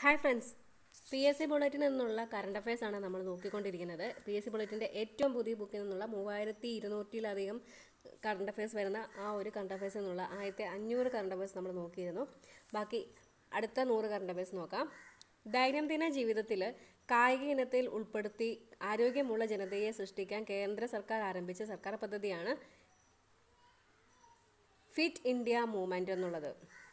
hi friends P S C ബുള്ളറ്റിൽ നിന്നുള്ള current affairs ആണ് നമ്മൾ നോക്കിക്കൊണ്ടിരിക്കുന്നത് പി എസ് സി ബുള്ളറ്റിൻ്റെ ഏറ്റവും പുതിയ ബുക്കിൽ നിന്നുള്ള മൂവായിരത്തി ഇരുന്നൂറ്റിലധികം കറണ്ട് അഫയേഴ്സ് വരുന്ന ആ ഒരു കറണ്ട് അഫയേഴ്സ് എന്നുള്ള ആദ്യത്തെ അഞ്ഞൂറ് കറണ്ട് അഫയേഴ്സ് നമ്മൾ നോക്കിയിരുന്നു ബാക്കി അടുത്ത നൂറ് കറണ്ട് അഫയേഴ്സ് നോക്കാം ദൈനംദിന ജീവിതത്തിൽ കായിക ഇനത്തിൽ ഉൾപ്പെടുത്തി ആരോഗ്യമുള്ള ജനതയെ സൃഷ്ടിക്കാൻ കേന്ദ്ര സർക്കാർ ആരംഭിച്ച സർക്കാർ പദ്ധതിയാണ് ഫിറ്റ് ഇന്ത്യ മൂവ്മെൻറ്റ് എന്നുള്ളത്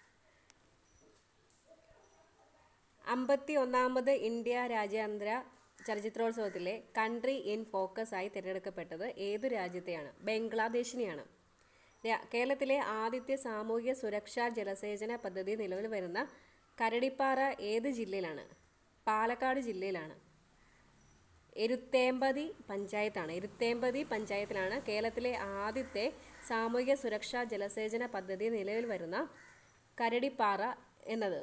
അമ്പത്തി ഒന്നാമത് ഇന്ത്യ രാജ്യാന്തര ചലച്ചിത്രോത്സവത്തിലെ കൺട്രി ഇൻ ഫോക്കസ് ആയി തിരഞ്ഞെടുക്കപ്പെട്ടത് ഏതു രാജ്യത്തെയാണ് ബംഗ്ലാദേശിനെയാണ് രാ- കേരളത്തിലെ ആദ്യത്തെ സാമൂഹിക സുരക്ഷാ ജലസേചന പദ്ധതി നിലവിൽ വരുന്ന കരടിപ്പാറ ഏത് ജില്ലയിലാണ് പാലക്കാട് ജില്ലയിലാണ് എരുത്തേമ്പതി പഞ്ചായത്താണ് എരുത്തേമ്പതി പഞ്ചായത്തിലാണ് കേരളത്തിലെ ആദ്യത്തെ സാമൂഹിക സുരക്ഷാ ജലസേചന പദ്ധതി നിലവിൽ വരുന്ന കരടിപ്പാറ എന്നത്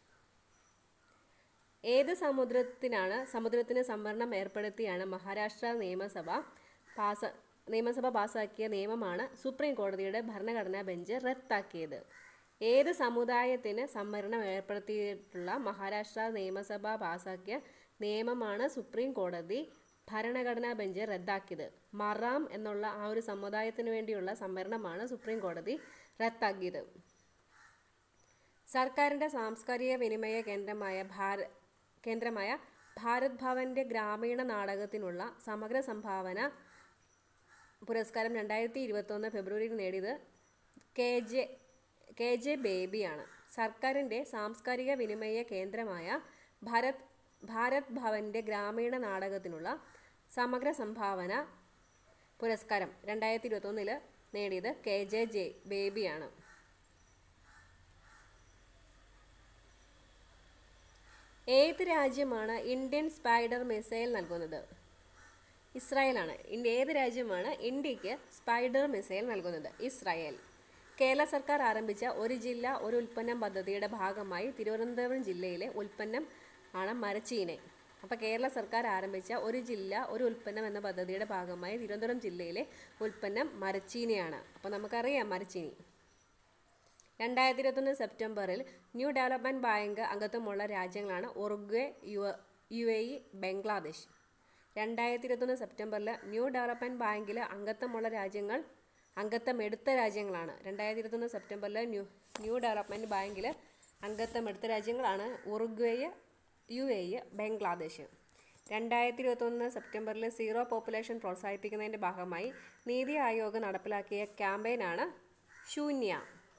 ഏത് സമുദ്രത്തിനാണ് സമുദ്രത്തിന് സംവരണം ഏർപ്പെടുത്തിയാണ് മഹാരാഷ്ട്ര നിയമസഭ പാസ നിയമസഭ പാസാക്കിയ നിയമമാണ് സുപ്രീം കോടതിയുടെ ഭരണഘടനാ ബെഞ്ച് റദ്ദാക്കിയത് ഏത് സമുദായത്തിന് സംവരണം ഏർപ്പെടുത്തിയിട്ടുള്ള മഹാരാഷ്ട്ര നിയമസഭ പാസാക്കിയ നിയമമാണ് സുപ്രീം കോടതി ഭരണഘടനാ ബെഞ്ച് റദ്ദാക്കിയത് മറാം എന്നുള്ള ആ ഒരു സമുദായത്തിന് വേണ്ടിയുള്ള സംവരണമാണ് സുപ്രീം കോടതി റദ്ദാക്കിയത് സർക്കാരിൻ്റെ സാംസ്കാരിക വിനിമയ കേന്ദ്രമായ ഭാര കേന്ദ്രമായ ഭാരത് ഭവന്റെ ഗ്രാമീണ നാടകത്തിനുള്ള സമഗ്ര സംഭാവന പുരസ്കാരം രണ്ടായിരത്തി ഇരുപത്തൊന്ന് ഫെബ്രുവരിയിൽ നേടിയത് കെ ജെ കെ ജെ ബേബിയാണ് സർക്കാരിൻ്റെ സാംസ്കാരിക വിനിമയ കേന്ദ്രമായ ഭാരത് ഭാരത് ഭവന്റെ ഗ്രാമീണ നാടകത്തിനുള്ള സമഗ്ര സംഭാവന പുരസ്കാരം രണ്ടായിരത്തി ഇരുപത്തൊന്നിൽ നേടിയത് കെ ജെ ജെ ബേബിയാണ് ഏത് രാജ്യമാണ് ഇന്ത്യൻ സ്പൈഡർ മിസൈൽ നൽകുന്നത് ഇസ്രായേലാണ് ഇന്ത്യ ഏത് രാജ്യമാണ് ഇന്ത്യക്ക് സ്പൈഡർ മിസൈൽ നൽകുന്നത് ഇസ്രായേൽ കേരള സർക്കാർ ആരംഭിച്ച ഒരു ജില്ല ഒരു ഉൽപ്പന്നം പദ്ധതിയുടെ ഭാഗമായി തിരുവനന്തപുരം ജില്ലയിലെ ഉൽപ്പന്നം ആണ് മരച്ചീനി അപ്പോൾ കേരള സർക്കാർ ആരംഭിച്ച ഒരു ജില്ല ഒരു ഉൽപ്പന്നം എന്ന പദ്ധതിയുടെ ഭാഗമായി തിരുവനന്തപുരം ജില്ലയിലെ ഉൽപ്പന്നം മരച്ചീനിയാണ് അപ്പോൾ നമുക്കറിയാം മരച്ചീനി രണ്ടായിരത്തി ഇരുപത്തൊന്ന് സെപ്റ്റംബറിൽ ന്യൂ ഡെവലപ്മെൻറ്റ് ബാങ്ക് അംഗത്വമുള്ള രാജ്യങ്ങളാണ് Uruguay U U A E Bangladesh രണ്ടായിരത്തി ഇരുപത്തൊന്ന് സെപ്റ്റംബറിൽ ന്യൂ ഡെവലപ്മെൻറ്റ് ബാങ്കിൽ അംഗത്വമുള്ള രാജ്യങ്ങൾ അംഗത്വം എടുത്ത രാജ്യങ്ങളാണ് രണ്ടായിരത്തി ഇരുപത്തൊന്ന് സെപ്റ്റംബറിൽ ന്യൂ ന്യൂ ഡെവലപ്മെൻറ്റ് ബാങ്കിൽ അംഗത്വം എടുത്ത രാജ്യങ്ങളാണ് Uruguay U A E Bangladesh രണ്ടായിരത്തി ഇരുപത്തൊന്ന് സെപ്റ്റംബറിൽ സീറോ പോപ്പുലേഷൻ പ്രോത്സാഹിപ്പിക്കുന്നതിൻ്റെ ഭാഗമായി നീതി ആയോഗ് നടപ്പിലാക്കിയ ക്യാമ്പയിനാണ് ശൂന്യ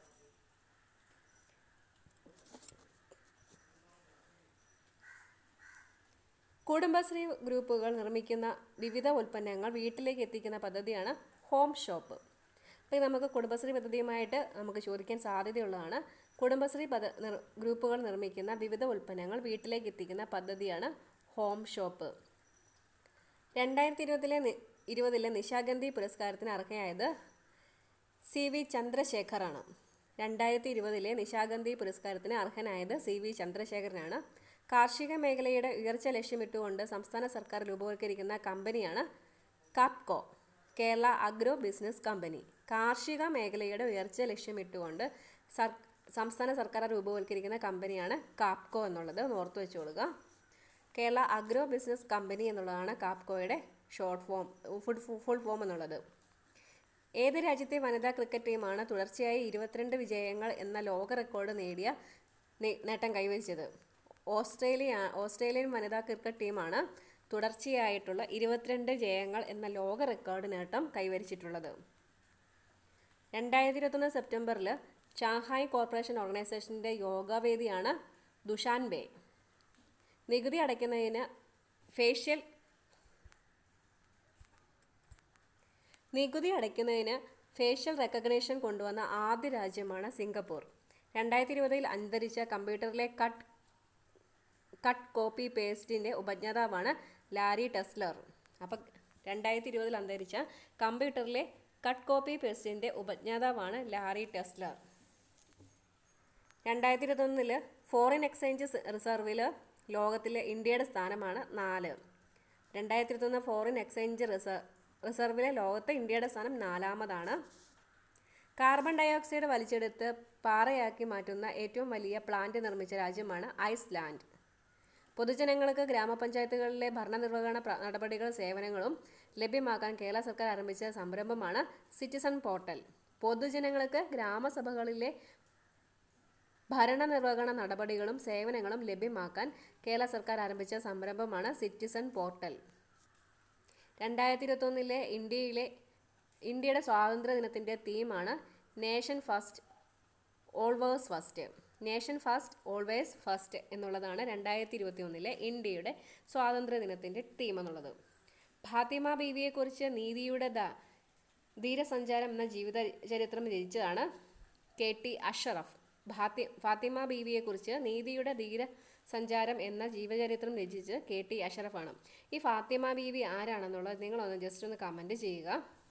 കുടുംബശ്രീ ഗ്രൂപ്പുകൾ നിർമ്മിക്കുന്ന വിവിധ ഉൽപ്പന്നങ്ങൾ വീട്ടിലേക്ക് എത്തിക്കുന്ന പദ്ധതിയാണ് ഹോം ഷോപ്പ് അപ്പോൾ ഇത് നമുക്ക് കുടുംബശ്രീ പദ്ധതിയുമായിട്ട് നമുക്ക് ചോദിക്കാൻ സാധ്യതയുള്ളതാണ് കുടുംബശ്രീ പദ നിർ ഗ്രൂപ്പുകൾ നിർമ്മിക്കുന്ന വിവിധ ഉൽപ്പന്നങ്ങൾ വീട്ടിലേക്ക് എത്തിക്കുന്ന പദ്ധതിയാണ് ഹോം ഷോപ്പ് രണ്ടായിരത്തി ഇരുപതിലെ ഇരുപതിലെ നിശാഗന്ധി പുരസ്കാരത്തിന് അർഹയായത് സി വി ചന്ദ്രശേഖറാണ് രണ്ടായിരത്തി ഇരുപതിലെ നിശാഗന്ധി പുരസ്കാരത്തിന് അർഹനായത് സി വി ചന്ദ്രശേഖരനാണ് കാർഷിക മേഖലയുടെ ഉയർച്ച ലക്ഷ്യമിട്ടുകൊണ്ട് സംസ്ഥാന സർക്കാർ രൂപവത്കരിക്കുന്ന കമ്പനിയാണ് Kapco Kerala agro business company കാർഷിക മേഖലയുടെ ഉയർച്ച ലക്ഷ്യമിട്ടുകൊണ്ട് സർ സംസ്ഥാന സർക്കാർ രൂപവത്കരിക്കുന്ന കമ്പനിയാണ് കാപ്കോ എന്നുള്ളത് ഒന്ന് ഓർത്ത് വെച്ചോളുക കേരള അഗ്രോ ബിസിനസ് കമ്പനി എന്നുള്ളതാണ് കാപ്കോയുടെ short form food full form എന്നുള്ളത് ഏത് രാജ്യത്തെ വനിതാ ക്രിക്കറ്റ് ടീമാണ് തുടർച്ചയായി ഇരുപത്തിരണ്ട് വിജയങ്ങൾ എന്ന ലോക റെക്കോർഡ് നേടിയ നേ- നേട്ടം കൈവരിച്ചത് ഓസ്ട്രേലിയ ഓസ്ട്രേലിയൻ വനിതാ ക്രിക്കറ്റ് ടീമാണ് തുടർച്ചയായിട്ടുള്ള ഇരുപത്തിരണ്ട് ജയങ്ങൾ എന്ന ലോക റെക്കോർഡ് നേട്ടം കൈവരിച്ചിട്ടുള്ളത് രണ്ടായിരത്തി ഇരുപത്തൊന്ന് സെപ്റ്റംബറിൽ ഷാങ്ഹായ് കോർപ്പറേഷൻ ഓർഗനൈസേഷൻ്റെ യോഗാവേദിയാണ് ദുഷാൻബേ നികുതി അടയ്ക്കുന്നതിന് ഫേഷ്യൽ നികുതി അടയ്ക്കുന്നതിന് ഫേഷ്യൽ റെക്കഗ്നേഷൻ കൊണ്ടുവന്ന ആദ്യ രാജ്യമാണ് സിംഗപ്പൂർ രണ്ടായിരത്തി ഇരുപതിൽ അന്തരിച്ച കമ്പ്യൂട്ടറിലെ കട്ട് കട്ട് കോപ്പി പേസ്റ്റിൻ്റെ ഉപജ്ഞാതാവാണ് ലാരി ടെസ്ലർ അപ്പം രണ്ടായിരത്തി ഇരുപതിൽ അന്തരിച്ച കമ്പ്യൂട്ടറിലെ കട്ട് കോപ്പി പേസ്റ്റിൻ്റെ ഉപജ്ഞാതാവാണ് ലാരി ടെസ്ലർ രണ്ടായിരത്തി ഇരുപത്തൊന്നിൽ ഫോറിൻ എക്സ്ചേഞ്ച് റിസർവിൽ ലോകത്തിലെ ഇന്ത്യയുടെ സ്ഥാനമാണ് നാല് രണ്ടായിരത്തി ഇരുപത്തൊന്ന് ഫോറിൻ എക്സ്ചേഞ്ച് റിസർ റിസർവിലെ ലോകത്തെ ഇന്ത്യയുടെ സ്ഥാനം നാലാമതാണ് കാർബൺ ഡയോക്സൈഡ് വലിച്ചെടുത്ത് പാറയാക്കി മാറ്റുന്ന ഏറ്റവും വലിയ പ്ലാന്റ് നിർമ്മിച്ച രാജ്യമാണ് ഐസ്ലാൻഡ് പൊതുജനങ്ങൾക്ക് ഗ്രാമപഞ്ചായത്തുകളിലെ ഭരണനിർവഹണ പ്ര- നടപടികൾ സേവനങ്ങളും ലഭ്യമാക്കാൻ കേരള സർക്കാർ ആരംഭിച്ച സംരംഭമാണ് സിറ്റിസൺ പോർട്ടൽ പൊതുജനങ്ങൾക്ക് ഗ്രാമസഭകളിലെ ഭരണനിർവഹണ നടപടികളും സേവനങ്ങളും ലഭ്യമാക്കാൻ കേരള സർക്കാർ ആരംഭിച്ച സംരംഭമാണ് സിറ്റിസൺ പോർട്ടൽ രണ്ടായിരത്തി ഇരുപത്തൊന്നിലെ ഇന്ത്യയിലെ ഇന്ത്യയുടെ സ്വാതന്ത്ര്യ ദിനത്തിൻ്റെ തീമാണ് nation first always first nation first always first എന്നുള്ളതാണ് രണ്ടായിരത്തി ഇരുപത്തി ഒന്നിലെ ഇന്ത്യയുടെ സ്വാതന്ത്ര്യ ദിനത്തിൻ്റെ തീം എന്നുള്ളത് ഫാത്തിമ ബീവിയെക്കുറിച്ച് നീതിയുടെ ദ ധീരസഞ്ചാരം എന്ന ജീവിത ചരിത്രം രചിച്ചതാണ് കെ ടി അഷറഫ് ഫാത്തി ഫാത്തിമ ബീവിയെക്കുറിച്ച് നീതിയുടെ ധീര സഞ്ചാരം എന്ന ജീവചരിത്രം രചിച്ച് കെ ടി അഷറഫാണ് ഈ ഫാത്തിമ ബീവി ആരാണെന്നുള്ളത് നിങ്ങളൊന്ന് ജസ്റ്റ് ഒന്ന് കമൻറ്റ് ചെയ്യുക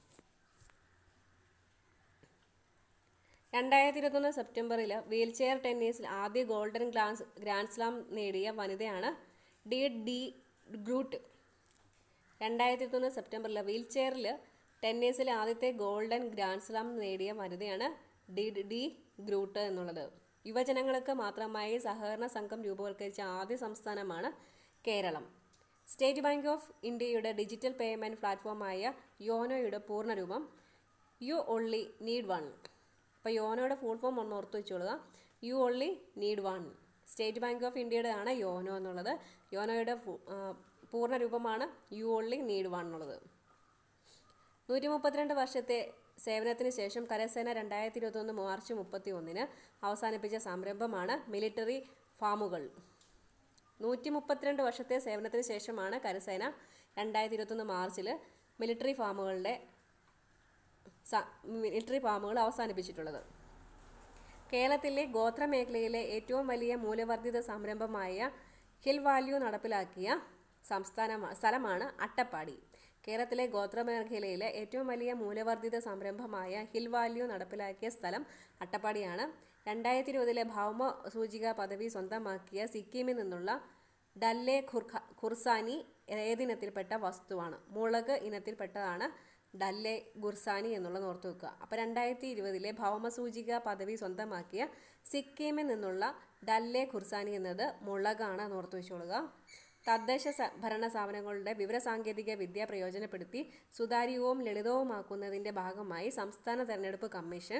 രണ്ടായിരത്തി ഇരുപത്തൊന്ന് സെപ്റ്റംബറിൽ വീൽ ചെയർ ടെന്നീസിൽ ആദ്യ ഗോൾഡൻ ഗ്ലാൻസ് ഗ്രാൻഡ് സ്ലാം നേടിയ വനിതയാണ് ഡി ഡി ഗ്രൂട്ട് രണ്ടായിരത്തി ഇരുപത്തൊന്ന് സെപ്റ്റംബറിൽ വീൽ ചെയറിൽ ടെന്നീസിൽ ആദ്യത്തെ ഗോൾഡൻ ഗ്രാൻഡ് സ്ലാം നേടിയ വനിതയാണ് ഡി ഡി ഗ്രൂട്ട് എന്നുള്ളത് യുവജനങ്ങൾക്ക് മാത്രമായി സഹകരണ സംഘം രൂപവത്കരിച്ച ആദ്യ സംസ്ഥാനമാണ് കേരളം സ്റ്റേറ്റ് ബാങ്ക് ഓഫ് ഇന്ത്യയുടെ ഡിജിറ്റൽ പേയ്മെൻറ്റ് പ്ലാറ്റ്ഫോമായ യോനോയുടെ പൂർണ്ണരൂപം യു ഒള്ളി നീഡ് വൺ അപ്പോൾ യോനോയുടെ ഫുൾ ഫോം ഒന്ന് ഓർത്ത് വെച്ചോളുക you only need one state bank of ഇന്ത്യയുടെ ആണ് യോനോ എന്നുള്ളത് യോനോയുടെ ഫു- ആ, പൂർണ്ണ രൂപമാണ് യു ഒള്ളി നീഡ് വൺ എന്നുള്ളത് നൂറ്റി മുപ്പത്തിരണ്ട് വർഷത്തെ സേവനത്തിന് ശേഷം കരസേന രണ്ടായിരത്തി ഇരുപത്തൊന്ന് മാർച്ച് മുപ്പത്തി ഒന്നിന് അവസാനിപ്പിച്ച സംരംഭമാണ് മിലിറ്ററി ഫാമുകൾ നൂറ്റി മുപ്പത്തിരണ്ട് വർഷത്തെ സേവനത്തിന് ശേഷമാണ് കരസേന രണ്ടായിരത്തി ഇരുപത്തൊന്ന് മാർച്ചിൽ മിലിറ്ററി ഫാമുകളുടെ സ- മിലിറ്ററി ഫാമുകൾ അവസാനിപ്പിച്ചിട്ടുള്ളത് കേരളത്തിലെ ഗോത്ര മേഖലയിലെ ഏറ്റവും വലിയ മൂല്യവർദ്ധിത സംരംഭമായ ഹിൽ വാല്യൂ നടപ്പിലാക്കിയ സംസ്ഥാന സ്ഥലമാണ് അട്ടപ്പാടി കേരളത്തിലെ ഗോത്ര മേഖലയിലെ ഏറ്റവും വലിയ മൂല്യവർദ്ധിത സംരംഭമായ ഹിൽ വാല്യൂ നടപ്പിലാക്കിയ സ്ഥലം അട്ടപ്പാടിയാണ് രണ്ടായിരത്തി ഇരുപതിലെ ഭൗമ സൂചിക പദവി സ്വന്തമാക്കിയ സിക്കിമിൽ നിന്നുള്ള ഡല്ലേ ഖുർഖ ഖുർസാനി ഏതിനത്തിൽപ്പെട്ട വസ്തുവാണ് മുളക് ഇനത്തിൽപ്പെട്ടതാണ് ഡല്ലേ ഗുർസാനി എന്നുള്ളത് ഓർത്ത് വെക്കുക അപ്പോൾ രണ്ടായിരത്തി ഇരുപതിലെ ഭൗമസൂചിക പദവി സ്വന്തമാക്കിയ സിക്കിമിൽ നിന്നുള്ള ഡല്ലേ ഖുർസാനി എന്നത് മുളകാണ് എന്ന് ഓർത്ത് വെച്ചോളുക തദ്ദേശ സ- ഭരണ സ്ഥാപനങ്ങളുടെ വിവരസാങ്കേതിക വിദ്യ പ്രയോജനപ്പെടുത്തി സുതാര്യവും ലളിതവുമാക്കുന്നതിൻ്റെ ഭാഗമായി സംസ്ഥാന തെരഞ്ഞെടുപ്പ് കമ്മീഷൻ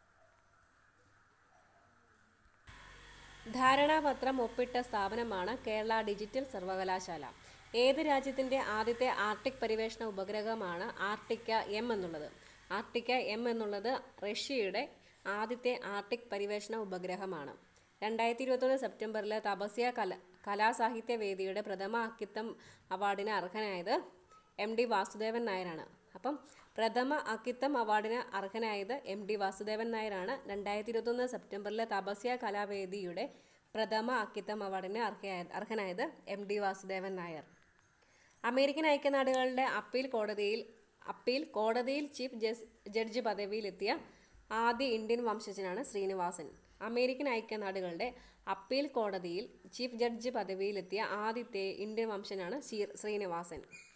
ധാരണാപത്രം ഒപ്പിട്ട സ്ഥാപനമാണ് കേരള ഡിജിറ്റൽ സർവകലാശാല ഏത് രാജ്യത്തിൻ്റെ ആദ്യത്തെ ആർട്ടിക് പരിവേഷണ ഉപഗ്രഹമാണ് ആർട്ടിക്ക എം എന്നുള്ളത് ആർട്ടിക്ക എം എന്നുള്ളത് റഷ്യയുടെ ആദ്യത്തെ ആർട്ടിക് പരിവേഷണ ഉപഗ്രഹമാണ് രണ്ടായിരത്തി ഇരുപത്തൊന്ന് സെപ്റ്റംബറിൽ തപസ്യ കല കലാസാഹിത്യ വേദിയുടെ പ്രഥമ അക്കിത്തം അവാർഡിന് അർഹനായത് എം ഡി വാസുദേവൻ നായരാണ് അപ്പം പ്രഥമ അക്കിത്തം അവാർഡിന് അർഹനായത് എം ഡി വാസുദേവൻ നായരാണ് രണ്ടായിരത്തി ഇരുപത്തൊന്ന് സെപ്റ്റംബറിലെ തപസ്യ കലാവേദിയുടെ പ്രഥമ അക്കിത്തം അവാർഡിന് അർഹയായ അർഹനായത് M D Vasudevan Nair American ഐക്യനാടുകളുടെ അപ്പീൽ കോടതിയിൽ അപ്പീൽ കോടതിയിൽ ചീഫ് ജസ് ജഡ്ജ് പദവിയിലെത്തിയ ആദ്യ ഇന്ത്യൻ വംശജനാണ് ശ്രീനിവാസൻ അമേരിക്കൻ ഐക്യനാടുകളുടെ അപ്പീൽ കോടതിയിൽ ചീഫ് ജഡ്ജ് പദവിയിലെത്തിയ ആദ്യത്തെ ഇന്ത്യൻ വംശനാണ് ശ്രീ- ശ്രീനിവാസൻ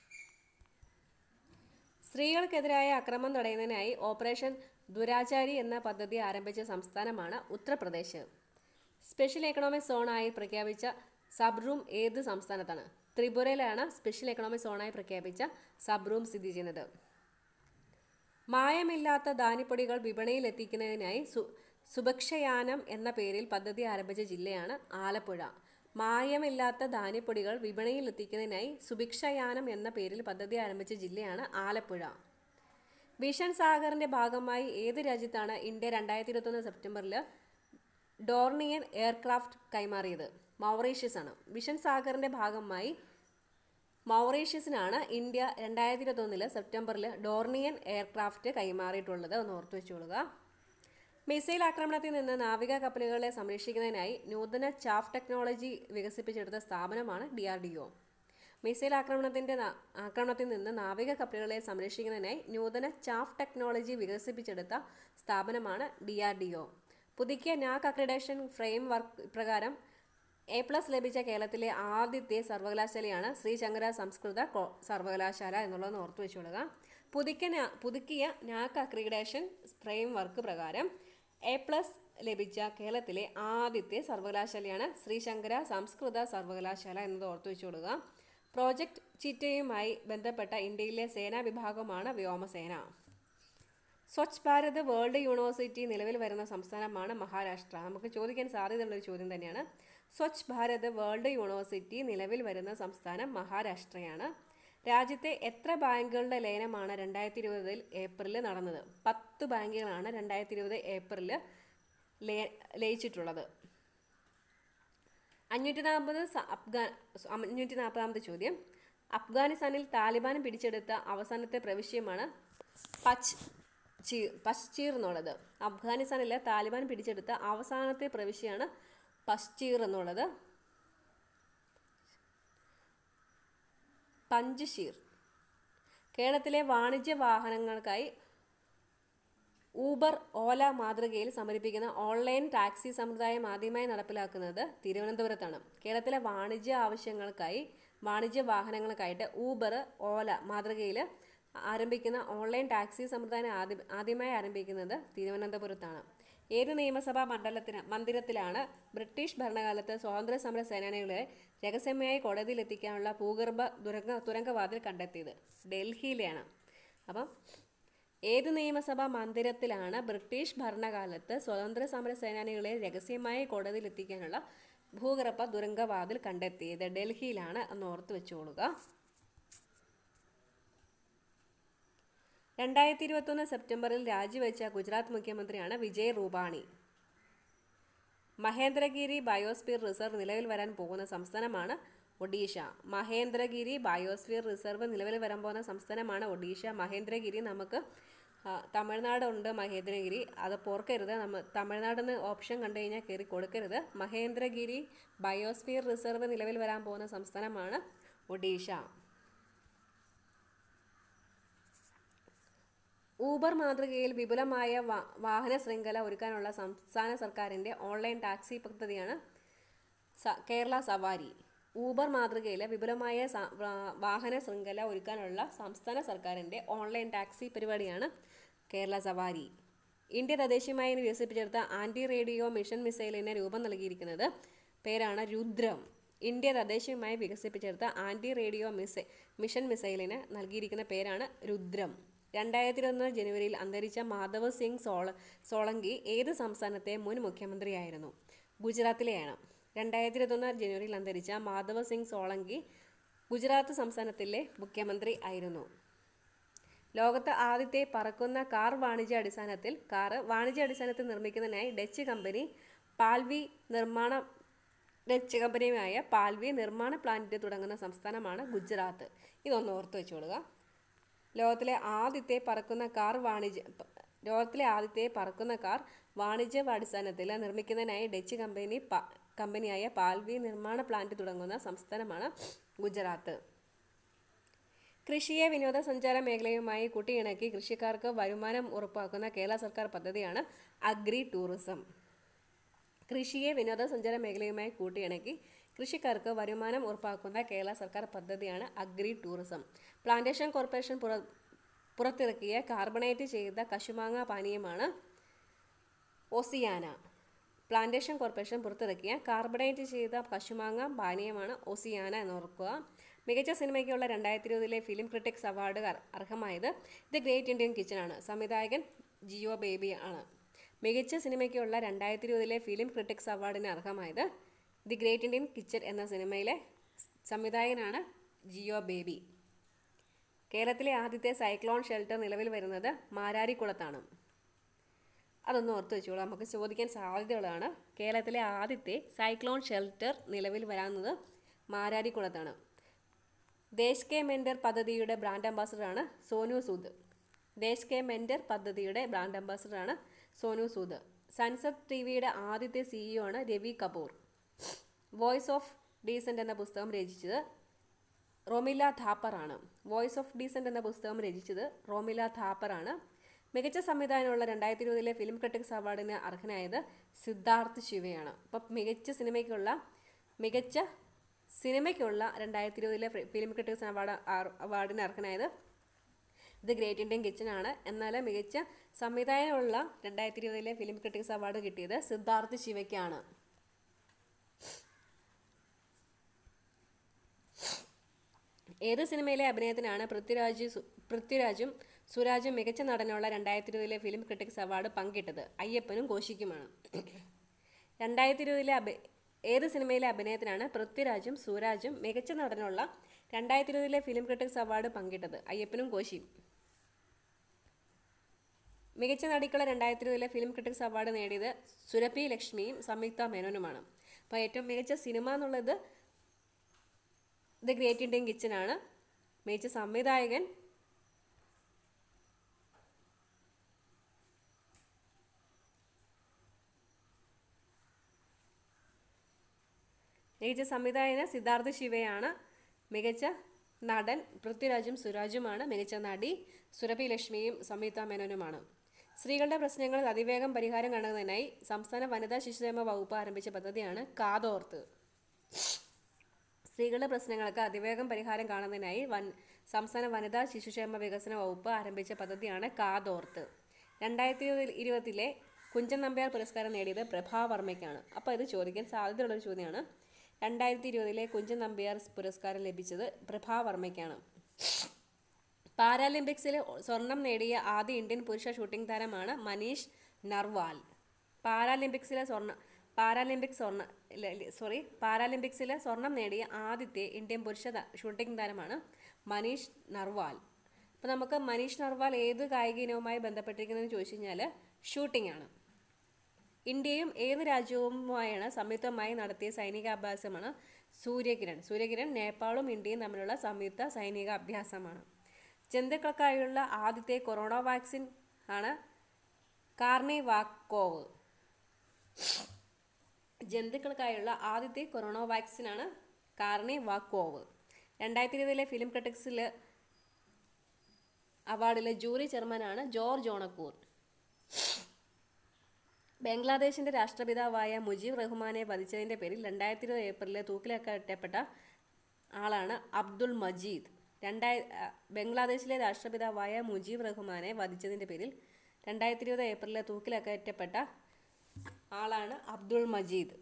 സ്ത്രീകൾക്കെതിരായ അക്രമം തടയുന്നതിനായി ഓപ്പറേഷൻ ദുരാചാരി എന്ന പദ്ധതി ആരംഭിച്ച സംസ്ഥാനമാണ് ഉത്തർപ്രദേശ് സ്പെഷ്യൽ എക്കണോമിക് സോണായി പ്രഖ്യാപിച്ച സബ് റൂം ഏത് സംസ്ഥാനത്താണ് ത്രിപുരയിലാണ് സ്പെഷ്യൽ എക്കണോമിക് സോണായി പ്രഖ്യാപിച്ച സബ് റൂം സ്ഥിതി ചെയ്യുന്നത് മായമില്ലാത്ത ധാന്യപ്പൊടികൾ വിപണിയിൽ എത്തിക്കുന്നതിനായി സു സുഭക്ഷയാനം എന്ന പേരിൽ പദ്ധതി ആരംഭിച്ച ജില്ലയാണ് ആലപ്പുഴ മായമില്ലാത്ത ധാന്യപ്പൊടികൾ വിപണിയിൽ എത്തിക്കുന്നതിനായി സുഭിക്ഷയാനം എന്ന പേരിൽ പദ്ധതി ആരംഭിച്ച ജില്ലയാണ് ആലപ്പുഴ വിഷൻ സാഗറിന്റെ ഭാഗമായി ഏത് രാജ്യത്താണ് ഇന്ത്യ രണ്ടായിരത്തി ഇരുപത്തൊന്ന് സെപ്റ്റംബറിൽ ഡോർണിയൻ എയർക്രാഫ്റ്റ് കൈമാറിയത് മൗറീഷ്യസ് ആണ് വിഷൻ സാഗറിന്റെ ഭാഗമായി മൗറീഷ്യസിനാണ് ഇന്ത്യ രണ്ടായിരത്തി ഇരുപത്തൊന്നില് സെപ്റ്റംബറിൽ ഡോർണിയൻ എയർക്രാഫ്റ്റ് കൈമാറിയിട്ടുള്ളത് ഒന്ന് ഓർത്തു വെച്ചോളുക മിസൈൽ ആക്രമണത്തിൽ നിന്ന് നാവിക കപ്പലുകളെ സംരക്ഷിക്കുന്നതിനായി നൂതന ചാഫ് ടെക്നോളജി വികസിപ്പിച്ചെടുത്ത സ്ഥാപനമാണ് D R D O missile ആക്രമണത്തിന്റെ നാ- ആക്രമണത്തിൽ നിന്ന് നാവിക കപ്പലുകളെ സംരക്ഷിക്കുന്നതിനായി നൂതന ചാഫ് ടെക്നോളജി വികസിപ്പിച്ചെടുത്ത സ്ഥാപനമാണ് ഡി ആർ ഡി ഒ പുതുക്കിയ നാക് അക്രഡേഷൻ ഫ്രെയിം വർക്ക് പ്രകാരം എ പ്ലസ് ലഭിച്ച കേരളത്തിലെ ആദ്യത്തെ സർവകലാശാലയാണ് ശ്രീ ശങ്കര സംസ്കൃത കോ- സർവകലാശാല എന്നുള്ളത് ഓർത്തു വെച്ചുകൊള്ളുക പുതുക്കിയ നാ- പുതുക്കിയ നാക് അക്രിഡേഷൻ ഫ്രെയിം വർക്ക് പ്രകാരം എ പ്ലസ് ലഭിച്ച കേരളത്തിലെ ആദ്യത്തെ സർവകലാശാലയാണ് ശ്രീശങ്കര സംസ്കൃത സർവകലാശാല എന്നത് ഓർത്തു വെച്ചുകൊള്ളുക പ്രോജക്റ്റ് ചീറ്റയുമായി ബന്ധപ്പെട്ട ഇന്ത്യയിലെ സേനാ വിഭാഗമാണ് വ്യോമസേന സ്വച്ഛ് ഭാരത് വേൾഡ് യൂണിവേഴ്സിറ്റി നിലവിൽ വരുന്ന സംസ്ഥാനമാണ് മഹാരാഷ്ട്ര നമുക്ക് ചോദിക്കാൻ സാധ്യതയുള്ള ഒരു ചോദ്യം തന്നെയാണ് സ്വച്ഛ് ഭാരത് വേൾഡ് യൂണിവേഴ്സിറ്റി നിലവിൽ വരുന്ന സംസ്ഥാനം മഹാരാഷ്ട്രയാണ് രാജ്യത്തെ എത്ര ബാങ്കുകളുടെ ലയനമാണ് രണ്ടായിരത്തി ഇരുപതിൽ ഏപ്രിലിൽ നടന്നത് പത്ത് ബാങ്കുകളാണ് രണ്ടായിരത്തി ഇരുപത് ഏപ്രിലിൽ ലയ ലയിച്ചിട്ടുള്ളത് അഞ്ഞൂറ്റി നാൽപ്പത് അഫ്ഗാൻ അഞ്ഞൂറ്റി നാൽപ്പതാമത്തെ ചോദ്യം അഫ്ഗാനിസ്ഥാനിൽ താലിബാൻ പിടിച്ചെടുത്ത അവസാനത്തെ പ്രവിശ്യമാണ് പച്ച് ചീർ പശ്ചീർ എന്നുള്ളത് അഫ്ഗാനിസ്ഥാനിലെ താലിബാൻ പിടിച്ചെടുത്ത അവസാനത്തെ പ്രവിശ്യയാണ് പശ്ചീർ എന്നുള്ളത് പഞ്ച്ഷീർ കേരളത്തിലെ വാണിജ്യ വാഹനങ്ങൾക്കായി ഊബർ ഓല മാതൃകയിൽ സമർപ്പിക്കുന്ന ഓൺലൈൻ ടാക്സി സമ്പ്രദായം ആദ്യമായി നടപ്പിലാക്കുന്നത് തിരുവനന്തപുരത്താണ് കേരളത്തിലെ വാണിജ്യ ആവശ്യങ്ങൾക്കായി വാണിജ്യ വാഹനങ്ങൾക്കായിട്ട് ഊബർ ഓല മാതൃകയിൽ ആരംഭിക്കുന്ന ഓൺലൈൻ ടാക്സി സമ്പ്രദായം ആദ്യ ആദ്യമായി ആരംഭിക്കുന്നത് തിരുവനന്തപുരത്താണ് ഏത് നിയമസഭാ മണ്ഡലത്തിന് മന്ദിരത്തിലാണ് ബ്രിട്ടീഷ് ഭരണകാലത്ത് സ്വാതന്ത്ര്യ സമര സേനാനികളെ രഹസ്യമായി കോടതിയിൽ എത്തിക്കാനുള്ള ഭൂഗർഭ ദുരങ്ക തുരങ്കവാതിൽ കണ്ടെത്തിയത് ഡൽഹിയിലാണ് അപ്പം ഏത് നിയമസഭാ മന്ദിരത്തിലാണ് ബ്രിട്ടീഷ് ഭരണകാലത്ത് സ്വതന്ത്ര സമര സേനാനികളെ രഹസ്യമായി കോടതിയിൽ എത്തിക്കാനുള്ള ഭൂഗർഭ ദുരങ്കവാതിൽ കണ്ടെത്തിയത് ഡൽഹിയിലാണ് എന്ന് ഓർത്ത് വെച്ചുകൊള്ളുക രണ്ടായിരത്തി ഇരുപത്തൊന്ന് സെപ്റ്റംബറിൽ രാജിവെച്ച ഗുജറാത്ത് മുഖ്യമന്ത്രിയാണ് വിജയ് റൂപാണി മഹേന്ദ്രഗിരി ബയോസ്ഫിയർ റിസർവ് നിലവിൽ വരാൻ പോകുന്ന സംസ്ഥാനമാണ് ഒഡീഷ മഹേന്ദ്രഗിരി ബയോസ്ഫിയർ റിസർവ് നിലവിൽ വരാൻ പോകുന്ന സംസ്ഥാനമാണ് ഒഡീഷ മഹേന്ദ്രഗിരി നമുക്ക് ആ, തമിഴ്നാടുണ്ട് മഹേന്ദ്രഗിരി അത് പോർക്കരുത് നമ്മ തമിഴ്നാട് നിന്ന് ഓപ്ഷൻ കണ്ടു കഴിഞ്ഞാൽ കയറി കൊടുക്കരുത് മഹേന്ദ്രഗിരി ബയോസ്ഫിയർ റിസർവ് നിലവിൽ വരാൻ പോകുന്ന സംസ്ഥാനമാണ് ഒഡീഷ ഊബർ മാതൃകയിൽ വിപുലമായ വാ- വാഹന ശൃംഖല ഒരുക്കാനുള്ള സംസ്ഥാന സർക്കാരിൻ്റെ ഓൺലൈൻ ടാക്സി പദ്ധതിയാണ് സ- കേരള സവാരി ഊബർ മാതൃകയിൽ വിപുലമായ സ- വാ- വാഹന ശൃംഖല ഒരുക്കാനുള്ള സംസ്ഥാന സർക്കാരിൻ്റെ ഓൺലൈൻ ടാക്സി പരിപാടിയാണ് കേരള സവാരി ഇന്ത്യ തദ്ദേശീയമായി വികസിപ്പിച്ചെടുത്ത ആൻറ്റി റേഡിയോ മിഷൻ മിസൈലിന് രൂപം നൽകിയിരിക്കുന്നത് പേരാണ് രുദ്രം ഇന്ത്യ തദ്ദേശീയമായി വികസിപ്പിച്ചെടുത്ത ആൻറ്റി റേഡിയോ മിസൈ മിഷൻ മിസൈലിന് നൽകിയിരിക്കുന്ന പേരാണ് രുദ്രം രണ്ടായിരത്തി ഇരുപത്തൊന്ന് ജനുവരിയിൽ അന്തരിച്ച മാധവ് സിംഗ് സോള സോളങ്കി ഏത് സംസ്ഥാനത്തെ മുൻ മുഖ്യമന്ത്രിയായിരുന്നു ഗുജറാത്തിലെയാണ് രണ്ടായിരത്തി ഇരുപത്തൊന്ന് ജനുവരിയിൽ അന്തരിച്ച മാധവ് സിംഗ് സോളങ്കി ഗുജറാത്ത് സംസ്ഥാനത്തിലെ മുഖ്യമന്ത്രി ആയിരുന്നു ലോകത്ത് ആദ്യത്തെ പറക്കുന്ന കാർ വാണിജ്യ അടിസ്ഥാനത്തിൽ കാറ് വാണിജ്യ അടിസ്ഥാനത്തിൽ നിർമ്മിക്കുന്നതിനായി ഡച്ച് കമ്പനി പാൽവി നിർമ്മാണ ഡച്ച് കമ്പനിയുമായ പാൽവി നിർമ്മാണ പ്ലാന്റ് തുടങ്ങുന്ന സംസ്ഥാനമാണ് ഗുജറാത്ത് ഇതൊന്ന് ഓർത്ത് വെച്ചോളുക ലോകത്തിലെ ആദ്യത്തെ പറക്കുന്ന കാർ വാണിജ്യ പ- ലോകത്തിലെ ആദ്യത്തെ പറക്കുന്ന കാർ വാണിജ്യ അടിസ്ഥാനത്തിൽ നിർമ്മിക്കുന്നതിനായി ഡച്ച് കമ്പനി പ കമ്പനിയായ പാൽവി നിർമ്മാണ പ്ലാന്റ് തുടങ്ങുന്ന സംസ്ഥാനമാണ് ഗുജറാത്ത് കൃഷിയെ വിനോദസഞ്ചാര മേഖലയുമായി കൂട്ടിയിണക്കി കൃഷിക്കാർക്ക് വരുമാനം ഉറപ്പാക്കുന്ന കേരള സർക്കാർ പദ്ധതിയാണ് അഗ്രി ടൂറിസം കൃഷിയെ വിനോദസഞ്ചാര മേഖലയുമായി കൂട്ടിയിണക്കി കൃഷിക്കാർക്ക് വരുമാനം ഉറപ്പാക്കുന്ന കേരള സർക്കാർ പദ്ധതിയാണ് അഗ്രി ടൂറിസം പ്ലാന്റേഷൻ കോർപ്പറേഷൻ പുറ പുറത്തിറക്കിയ കാർബണേറ്റ് ചെയ്ത കശുമാങ്ങ പാനീയമാണ് ഒസിയാന പ്ലാന്റേഷൻ കോർപ്പറേഷൻ പുറത്തിറക്കിയ കാർബണേറ്റ് ചെയ്ത കശുമാങ്ങ പാനീയമാണ് ഒസിയാന എന്ന് ഓർക്കുക മികച്ച സിനിമയ്ക്കുള്ള രണ്ടായിരത്തി ഇരുപതിലെ ഫിലിം ക്രിട്ടിക്സ് അവാർഡ് അർ- അർഹമായത് ദി ഗ്രേറ്റ് ഇന്ത്യൻ കിച്ചൺ ആണ് സംവിധായകൻ ജിയോ ബേബി ആണ് മികച്ച സിനിമയ്ക്കുള്ള രണ്ടായിരത്തി ഇരുപതിലെ ഫിലിം ക്രിട്ടിക്സ് അവാർഡിന് അർഹമായത് ദി ഗ്രേറ്റ് ഇന്ത്യൻ കിച്ചൺ എന്ന സിനിമയിലെ സംവിധായകനാണ് ജിയോ ബേബി കേരളത്തിലെ ആദ്യത്തെ സൈക്ലോൺ ഷെൽട്ടർ നിലവിൽ വരുന്നത് മാരാരിക്കുളത്താണ് അതൊന്ന് ഓർത്ത് വെച്ചോളൂ നമുക്ക് ചോദിക്കാൻ സാധ്യതയുള്ളതാണ് കേരളത്തിലെ ആദ്യത്തെ സൈക്ലോൺ ഷെൽട്ടർ നിലവിൽ വരാവുന്നത് മാരാരിക്കുളത്താണ് ദേശ് കെ മെൻഡർ പദ്ധതിയുടെ ബ്രാൻഡ് അംബാസഡറാണ് സോനു സൂദ് ദേശ് കെ മെൻഡർ പദ്ധതിയുടെ ബ്രാൻഡ് അംബാസഡറാണ് സോനു സൂദ് സൺസദ് ടി വിയുടെ ആദ്യത്തെ സിഇഒ ആണ് Ravi Kapoor voice of dissent എന്ന പുസ്തകം രചിച്ചത് റോമില ഥാപ്പറാണ് വോയിസ് ഓഫ് ഡീസൻ്റ് എന്ന പുസ്തകം രചിച്ചത് റോമില ഥാപ്പറാണ് മികച്ച സംവിധാനമുള്ള രണ്ടായിരത്തി ഇരുപതിലെ ഫിലിം ക്രിട്ടിക്സ് അവാർഡിന് അർഹനായത് സിദ്ധാർത്ഥ് ശിവയാണ് അപ്പം മികച്ച സിനിമയ്ക്കുള്ള മികച്ച സിനിമയ്ക്കുള്ള രണ്ടായിരത്തി ഇരുപതിലെ ഫിലിം ക്രിട്ടിക്സ് അവാർഡ് അവാർഡിന് അർഹനായത് ദി ഗ്രേറ്റ് ഇന്ത്യൻ കിച്ചൺ ആണ് എന്നാൽ മികച്ച സംവിധായകനുള്ള രണ്ടായിരത്തി ഇരുപതിലെ ഫിലിം ക്രിട്ടിക്സ് അവാർഡ് കിട്ടിയത് സിദ്ധാർത്ഥ് ശിവയ്ക്കാണ് ഏത് സിനിമയിലെ അഭിനയത്തിനാണ് പൃഥ്വിരാജ് സു- പൃഥ്വിരാജും സുരാജും മികച്ച നടനുള്ള രണ്ടായിരത്തി ഇരുപതിലെ ഫിലിം ക്രിട്ടിക്സ് അവാർഡ് പങ്കിട്ടത് അയ്യപ്പനും കോശിക്കുമാണ് രണ്ടായിരത്തി ഇരുപതിലെ അഭി ഏത് സിനിമയിലെ അഭിനയത്തിനാണ് പൃഥ്വിരാജും സുരാജും മികച്ച നടനുള്ള രണ്ടായിരത്തി ഇരുപതിലെ ഫിലിം ക്രിട്ടിക്സ് അവാർഡ് പങ്കിട്ടത് അയ്യപ്പനും കോശിയും മികച്ച നടിക്കുള്ള രണ്ടായിരത്തി ഇരുപതിലെ ഫിലിം ക്രിട്ടിക്സ് അവാർഡ് നേടിയത് സുരഭി ലക്ഷ്മിയും സംയുക്ത മേനോനുമാണ് അപ്പോൾ ഏറ്റവും മികച്ച സിനിമ എന്നുള്ളത് ദ ഗ്രേറ്റ് ഇന്ത്യൻ കിച്ചൺ ആണ് മികച്ച സംവിധായകൻ മികച്ച സംവിധായകൻ സിദ്ധാർത്ഥ് ശിവയാണ് മികച്ച നടൻ പൃഥ്വിരാജും സുരാജുമാണ് മികച്ച നടി സുരഭി ലക്ഷ്മിയും സംയുക്ത മേനോനുമാണ് സ്ത്രീകളുടെ പ്രശ്നങ്ങളിൽ അതിവേഗം പരിഹാരം കാണുന്നതിനായി സംസ്ഥാന വനിതാ ശിശുക്ഷേമ വകുപ്പ് ആരംഭിച്ച പദ്ധതിയാണ് കാതോർത്ത് സ്ത്രീകളുടെ പ്രശ്നങ്ങൾക്ക് അതിവേഗം പരിഹാരം കാണുന്നതിനായി വൻ സംസ്ഥാന വനിതാ ശിശുക്ഷേമ വികസന വകുപ്പ് ആരംഭിച്ച പദ്ധതിയാണ് കാതോർത്ത് രണ്ടായിരത്തി ഇരുപതിലെ കുഞ്ചൻ നമ്പ്യാർ പുരസ്കാരം നേടിയത് പ്രഭാവർമ്മയ്ക്കാണ് അപ്പോൾ ഇത് ചോദിക്കാൻ സാധ്യതയുള്ളൊരു ചോദ്യമാണ് രണ്ടായിരത്തി ഇരുപതിലെ കുഞ്ചൻ നമ്പ്യാർ പുരസ്കാരം ലഭിച്ചത് പ്രഭാവർമ്മയ്ക്കാണ് പാരാലിമ്പിക്സിൽ സ്വർണം നേടിയ ആദ്യ ഇന്ത്യൻ പുരുഷ ഷൂട്ടിംഗ് താരമാണ് മനീഷ് നർവാൽ പാരാലിമ്പിക്സിലെ സ്വർണ്ണ പാരാലിമ്പിക്സ് സ്വർണ്ണ സോറി പാരാലിമ്പിക്സിലെ സ്വർണം നേടിയ ആദ്യത്തെ ഇന്ത്യൻ പുരുഷ ത- ഷൂട്ടിംഗ് താരമാണ് മനീഷ് നർവാൽ അപ്പോൾ നമുക്ക് മനീഷ് നർവാൽ ഏത് കായിക ഇനവുമായി ബന്ധപ്പെട്ടിരിക്കുന്നതെന്ന് ചോദിച്ചു കഴിഞ്ഞാൽ ഷൂട്ടിംഗ് ആണ് ഇന്ത്യയും ഏത് രാജ്യവുമായാണ് സംയുക്തമായി നടത്തിയ സൈനിക അഭ്യാസമാണ് സൂര്യകിരൺ സൂര്യകിരൺ നേപ്പാളും ഇന്ത്യയും തമ്മിലുള്ള സംയുക്ത സൈനിക അഭ്യാസമാണ് ജന്തുക്കൾക്കായുള്ള ആദ്യത്തെ കൊറോണ വാക്സിൻ ആണ് കാർണിവാക്കോവ് ജന്തുക്കൾക്കായുള്ള ആദ്യത്തെ കൊറോണ വാക്സിനാണ് കാർണിവാക്കോവ് രണ്ടായിരത്തി ഇരുപതിലെ ഫിലിം ക്രിട്ടിക്സിൽ അവാർഡിലെ ജൂറി ചെയർമാനാണ് ജോർജ് ഓണക്കൂർ ബംഗ്ലാദേശിന്റെ രാഷ്ട്രപിതാവായ മുജീബ് റഹ്മാനെ വധിച്ചതിന്റെ പേരിൽ രണ്ടായിരത്തി ഇരുപത് ഏപ്രിലിൽ തൂക്കിലേക്കപ്പെട്ട ആളാണ് അബ്ദുൾ മജീദ് രണ്ടായി ആ, ബംഗ്ലാദേശിലെ രാഷ്ട്രപിതാവായ മുജീബ് റഹ്മാനെ വധിച്ചതിന്റെ പേരിൽ രണ്ടായിരത്തി ഇരുപത് ഏപ്രിലിൽ തൂക്കിലേക്കറ്റപ്പെട്ട ആളാണ് അബ്ദുൾ മജീദ്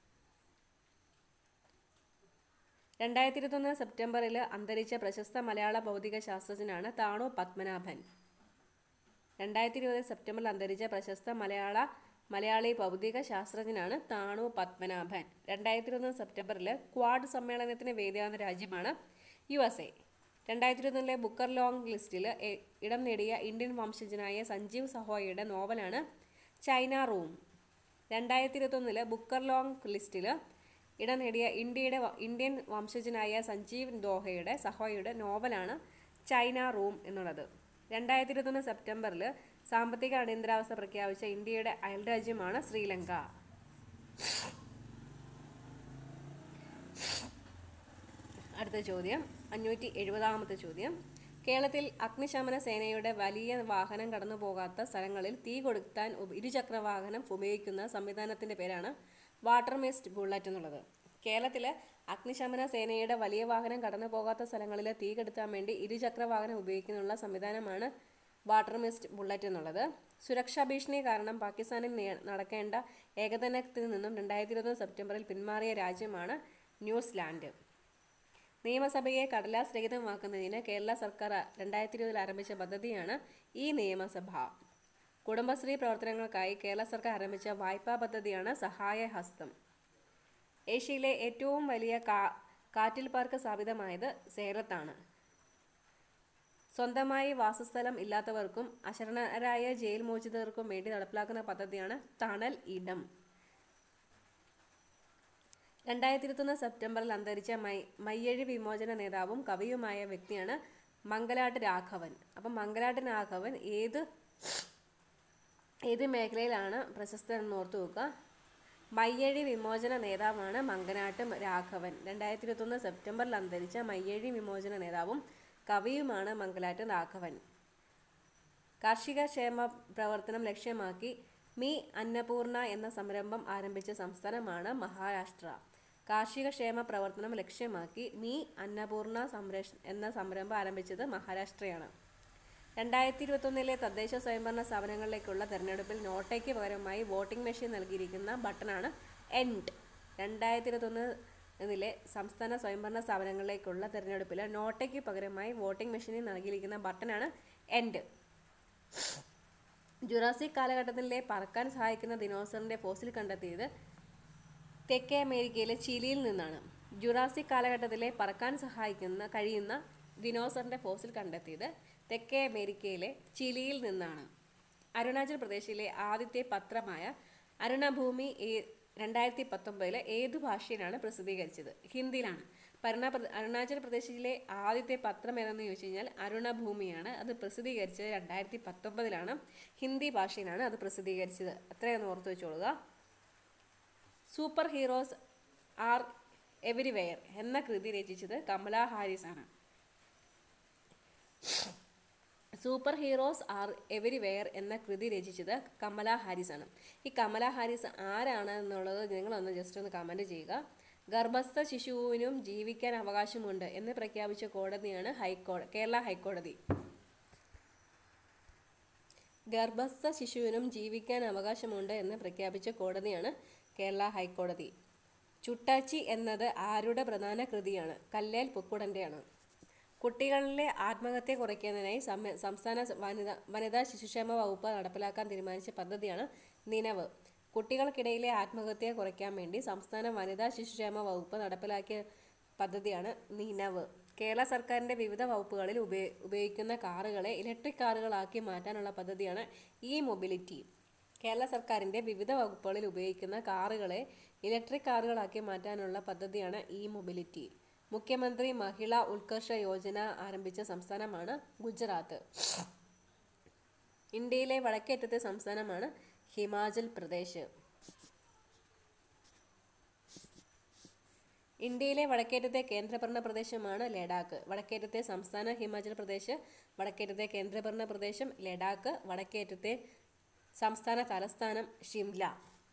രണ്ടായിരത്തി ഇരുപത്തൊന്ന് സെപ്റ്റംബറിൽ അന്തരിച്ച പ്രശസ്ത മലയാള ഭൗതിക ശാസ്ത്രജ്ഞനാണ് താണു പത്മനാഭൻ രണ്ടായിരത്തി ഇരുപത് സെപ്റ്റംബറിൽ അന്തരിച്ച പ്രശസ്ത മലയാള മലയാളി ഭൗതിക ശാസ്ത്രജ്ഞനാണ് താണു പത്മനാഭൻ രണ്ടായിരത്തി ഇരുപത്തൊന്ന് സെപ്റ്റംബറിൽ ക്വാഡ് സമ്മേളനത്തിന് വേദിയാകുന്ന രാജ്യമാണ് യു എസ് എ രണ്ടായിരത്തി ഇരുപത്തൊന്നിലെ ബുക്കർ ലോങ് ലിസ്റ്റിൽ എ- ഇടം നേടിയ ഇന്ത്യൻ വംശജനായ സഞ്ജീവ് സഹോയയുടെ നോവലാണ് ചൈന റൂം രണ്ടായിരത്തി ഇരുപത്തൊന്നില് ബുക്കർ ലോങ് ലിസ്റ്റിൽ ഇടം നേടിയ ഇന്ത്യയുടെ വ- ഇന്ത്യൻ വംശജനായ സഞ്ജീവ് ദോഹയുടെ സഹോയുടെ നോവലാണ് ചൈന റൂം എന്നുള്ളത് രണ്ടായിരത്തി ഇരുപത്തൊന്ന് സെപ്റ്റംബറിൽ സാമ്പത്തിക അടിയന്തരാവസ്ഥ പ്രഖ്യാപിച്ച ഇന്ത്യയുടെ അയൽരാജ്യമാണ് ശ്രീലങ്ക അടുത്ത ചോദ്യം അഞ്ഞൂറ്റി എഴുപതാമത്തെ ചോദ്യം കേരളത്തിൽ അഗ്നിശമന സേനയുടെ വലിയ വാഹനം കടന്നു പോകാത്ത സ്ഥലങ്ങളിൽ തീ കൊടുത്താൻ ഉപ- ഇരുചക്ര വാഹനം ഉപയോഗിക്കുന്ന സംവിധാനത്തിന്റെ പേരാണ് വാട്ടർ മിസ്റ്റ് ബുള്ളറ്റ് എന്നുള്ളത് കേരളത്തിൽ അഗ്നിശമന സേനയുടെ വലിയ വാഹനം കടന്നു പോകാത്ത സ്ഥലങ്ങളിൽ തീ കെടുത്താൻ വേണ്ടി ഇരുചക്ര വാഹനം ഉപയോഗിക്കുന്നുള്ള സംവിധാനമാണ് വാട്ടർ മിസ്റ്റ് ബുള്ളറ്റ് എന്നുള്ളത് സുരക്ഷാ ഭീഷണി കാരണം പാകിസ്ഥാനിൽ നേ- നടക്കേണ്ട ഏകദിനത്തിൽ നിന്നും രണ്ടായിരത്തി ഇരുപത് സെപ്റ്റംബറിൽ പിന്മാറിയ രാജ്യമാണ് ന്യൂസിലാൻഡ് നിയമസഭയെ കടലാസ് രഹിതമാക്കുന്നതിന് കേരള സർക്കാർ രണ്ടായിരത്തി ഇരുപതിൽ ആരംഭിച്ച പദ്ധതിയാണ് ഈ നിയമസഭ കുടുംബശ്രീ പ്രവർത്തനങ്ങൾക്കായി കേരള സർക്കാർ ആരംഭിച്ച വായ്പാ പദ്ധതിയാണ് സഹായ ഹസ്തം ഏഷ്യയിലെ ഏറ്റവും വലിയ കാ കാറ്റിൽ പാർക്ക് സ്ഥാപിതമായത് സേലത്താണ് സ്വന്തമായി വാസസ്ഥലം ഇല്ലാത്തവർക്കും അശരണരായ ജയിൽ മോചിതർക്കും വേണ്ടി നടപ്പിലാക്കുന്ന പദ്ധതിയാണ് തണൽ ഇടം രണ്ടായിരത്തി ഇരുപത്തൊന്ന് സെപ്റ്റംബറിൽ അന്തരിച്ച മൈ മയ്യഴി വിമോചന നേതാവും കവിയുമായ വ്യക്തിയാണ് മംഗലാട്ട് രാഘവൻ അപ്പം മംഗലാട്ട് രാഘവൻ ഏത് ഏത് മേഖലയിലാണ് പ്രശസ്തനെന്ന് ഓർത്തു വെക്കുക മയ്യഴി വിമോചന നേതാവാണ് മംഗനാട്ട് രാഘവൻ രണ്ടായിരത്തി ഇരുപത്തൊന്ന് സെപ്റ്റംബറിൽ അന്തരിച്ച മയ്യഴി വിമോചന നേതാവും കവിയുമാണ് മംഗലാട്ട് രാഘവൻ കാർഷിക ക്ഷേമ പ്രവർത്തനം ലക്ഷ്യമാക്കി മീ അന്നപൂർണ എന്ന സംരംഭം ആരംഭിച്ച സംസ്ഥാനമാണ് മഹാരാഷ്ട്ര കാർഷിക ക്ഷേമ പ്രവർത്തനം ലക്ഷ്യമാക്കി മീ അന്നപൂർണ സംരക്ഷ എന്ന സംരംഭം ആരംഭിച്ചത് മഹാരാഷ്ട്രയാണ് രണ്ടായിരത്തി ഇരുപത്തൊന്നിലെ തദ്ദേശ സ്വയംഭരണ സ്ഥാപനങ്ങളിലേക്കുള്ള തെരഞ്ഞെടുപ്പിൽ നോട്ടയ്ക്ക് പകരമായി വോട്ടിംഗ് മെഷീൻ നൽകിയിരിക്കുന്ന ബട്ടണാണ് എൻഡ് രണ്ടായിരത്തി ഇരുപത്തൊന്നിലെ സംസ്ഥാന സ്വയംഭരണ സ്ഥാപനങ്ങളിലേക്കുള്ള തെരഞ്ഞെടുപ്പിൽ നോട്ടയ്ക്ക് പകരമായി വോട്ടിംഗ് മെഷീനിൽ നൽകിയിരിക്കുന്ന ബട്ടണാണ് എൻഡ് ജുറാസിക് കാലഘട്ടത്തിലെ പറക്കാൻ സഹായിക്കുന്ന ദിനോസറിന്റെ ഫോസിൽ കണ്ടെത്തിയത് തെക്കേ അമേരിക്കയിലെ ചിലിയിൽ നിന്നാണ് ജുറാസിക് കാലഘട്ടത്തിലെ പറക്കാൻ സഹായിക്കുന്ന കഴിയുന്ന ദിനോസറിന്റെ ഫോസിൽ കണ്ടെത്തിയത് തെക്കേ അമേരിക്കയിലെ ചിലിയിൽ നിന്നാണ് അരുണാചൽ പ്രദേശിലെ ആദ്യത്തെ പത്രമായ അരുണഭൂമി ഏ- രണ്ടായിരത്തി പത്തൊമ്പതിലെ ഏതു ഭാഷയിലാണ് പ്രസിദ്ധീകരിച്ചത് ഹിന്ദിയിലാണ് പരണ അരുണാചൽ പ്രദേശിലെ ആദ്യത്തെ പത്രം ഏതെന്ന് ചോദിച്ചു കഴിഞ്ഞാൽ അരുണഭൂമിയാണ് അത് പ്രസിദ്ധീകരിച്ചത് രണ്ടായിരത്തി പത്തൊമ്പതിലാണ് ഹിന്ദി ഭാഷയിലാണ് അത് പ്രസിദ്ധീകരിച്ചത് അത്രയൊന്ന് ഓർത്ത് വെച്ചോളുക സൂപ്പർ ഹീറോസ് ആർ എവരിവെയർ എന്ന കൃതി രചിച്ചത് കമല ഹാരിസ് ആണ് സൂപ്പർ ഹീറോസ് ആർ എവരിവെയർ എന്ന കൃതി രചിച്ചത് കമല ഹാരിസ് ആണ് ഈ കമല ഹാരിസ് ആരാണ് എന്നുള്ളത് നിങ്ങളൊന്ന് ജസ്റ്റ് ഒന്ന് കമൻറ്റ് ചെയ്യുക ഗർഭസ്ഥ ശിശുവിനും ജീവിക്കാൻ അവകാശമുണ്ട് എന്ന് പ്രഖ്യാപിച്ച കോടതിയാണ് ഹൈക്കോടതി കേരള ഹൈക്കോടതി ഗർഭസ്ഥ ശിശുവിനും ജീവിക്കാൻ അവകാശമുണ്ട് എന്ന് പ്രഖ്യാപിച്ച കോടതിയാണ് കേരള ഹൈക്കോടതി ചുട്ടാച്ചി എന്നത് ആരുടെ പ്രധാന കൃതിയാണ് കല്ലേൽ പുക്കുടൻ്റെയാണ് കുട്ടികളിലെ ആത്മഹത്യ കുറയ്ക്കുന്നതിനായി സമ- സംസ്ഥാന വനിത വനിതാ ശിശുക്ഷേമ വകുപ്പ് നടപ്പിലാക്കാൻ തീരുമാനിച്ച പദ്ധതിയാണ് നിനവ് കുട്ടികൾക്കിടയിലെ ആത്മഹത്യ കുറയ്ക്കാൻ വേണ്ടി സംസ്ഥാന വനിതാ ശിശുക്ഷേമ വകുപ്പ് നടപ്പിലാക്കിയ പദ്ധതിയാണ് നിനവ് കേരള സർക്കാരിൻ്റെ വിവിധ വകുപ്പുകളിൽ ഉപയോ ഉപയോഗിക്കുന്ന കാറുകളെ ഇലക്ട്രിക് കാറുകളാക്കി മാറ്റാനുള്ള പദ്ധതിയാണ് ഇ മൊബിലിറ്റി കേരള സർക്കാരിൻ്റെ വിവിധ വകുപ്പുകളിൽ ഉപയോഗിക്കുന്ന കാറുകളെ ഇലക്ട്രിക് കാറുകളാക്കി മാറ്റാനുള്ള പദ്ധതിയാണ് ഇ മൊബിലിറ്റി മുഖ്യമന്ത്രി മഹിളാ ഉത്കർഷ യോജന ആരംഭിച്ച സംസ്ഥാനമാണ് ഗുജറാത്ത് ഇന്ത്യയിലെ വടക്കേറ്റത്തെ സംസ്ഥാനമാണ് ഹിമാചൽ പ്രദേശ് ഇന്ത്യയിലെ വടക്കേറ്റത്തെ കേന്ദ്രഭരണ പ്രദേശമാണ് ലഡാക്ക് വടക്കേറ്റത്തെ സംസ്ഥാന ഹിമാചൽ പ്രദേശ് വടക്കേറ്റത്തെ കേന്ദ്രഭരണ പ്രദേശം ലഡാക്ക് വടക്കേറ്റത്തെ സംസ്ഥാന തലസ്ഥാനം ഷിംല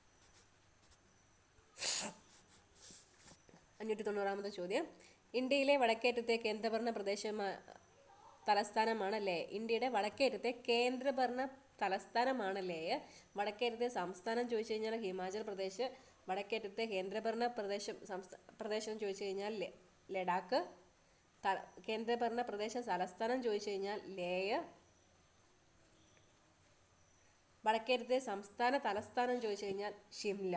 അഞ്ഞൂറ്റി തൊണ്ണൂറാമത്തെ ചോദ്യം ഇന്ത്യയിലെ വടക്കേറ്റത്തെ കേന്ദ്രഭരണ പ്രദേശമാ തലസ്ഥാനമാണ് ലേ ഇന്ത്യയുടെ വടക്കേറ്റത്തെ കേന്ദ്രഭരണ തലസ്ഥാനമാണ് ലേ വടക്കേറ്റത്തെ സംസ്ഥാനം ചോദിച്ചു കഴിഞ്ഞാൽ ഹിമാചൽ പ്രദേശ് വടക്കേറ്റത്തെ കേന്ദ്രഭരണ പ്രദേശം സംസ്ഥാ പ്രദേശം ചോദിച്ചു കഴിഞ്ഞാൽ ലെ- ലഡാക്ക് ത കേന്ദ്രഭരണ പ്രദേശ തലസ്ഥാനം ചോദിച്ചു കഴിഞ്ഞാൽ ലേയ് വടക്കേറ്റത്തെ സംസ്ഥാന തലസ്ഥാനം ചോദിച്ചു കഴിഞ്ഞാൽ ഷിംല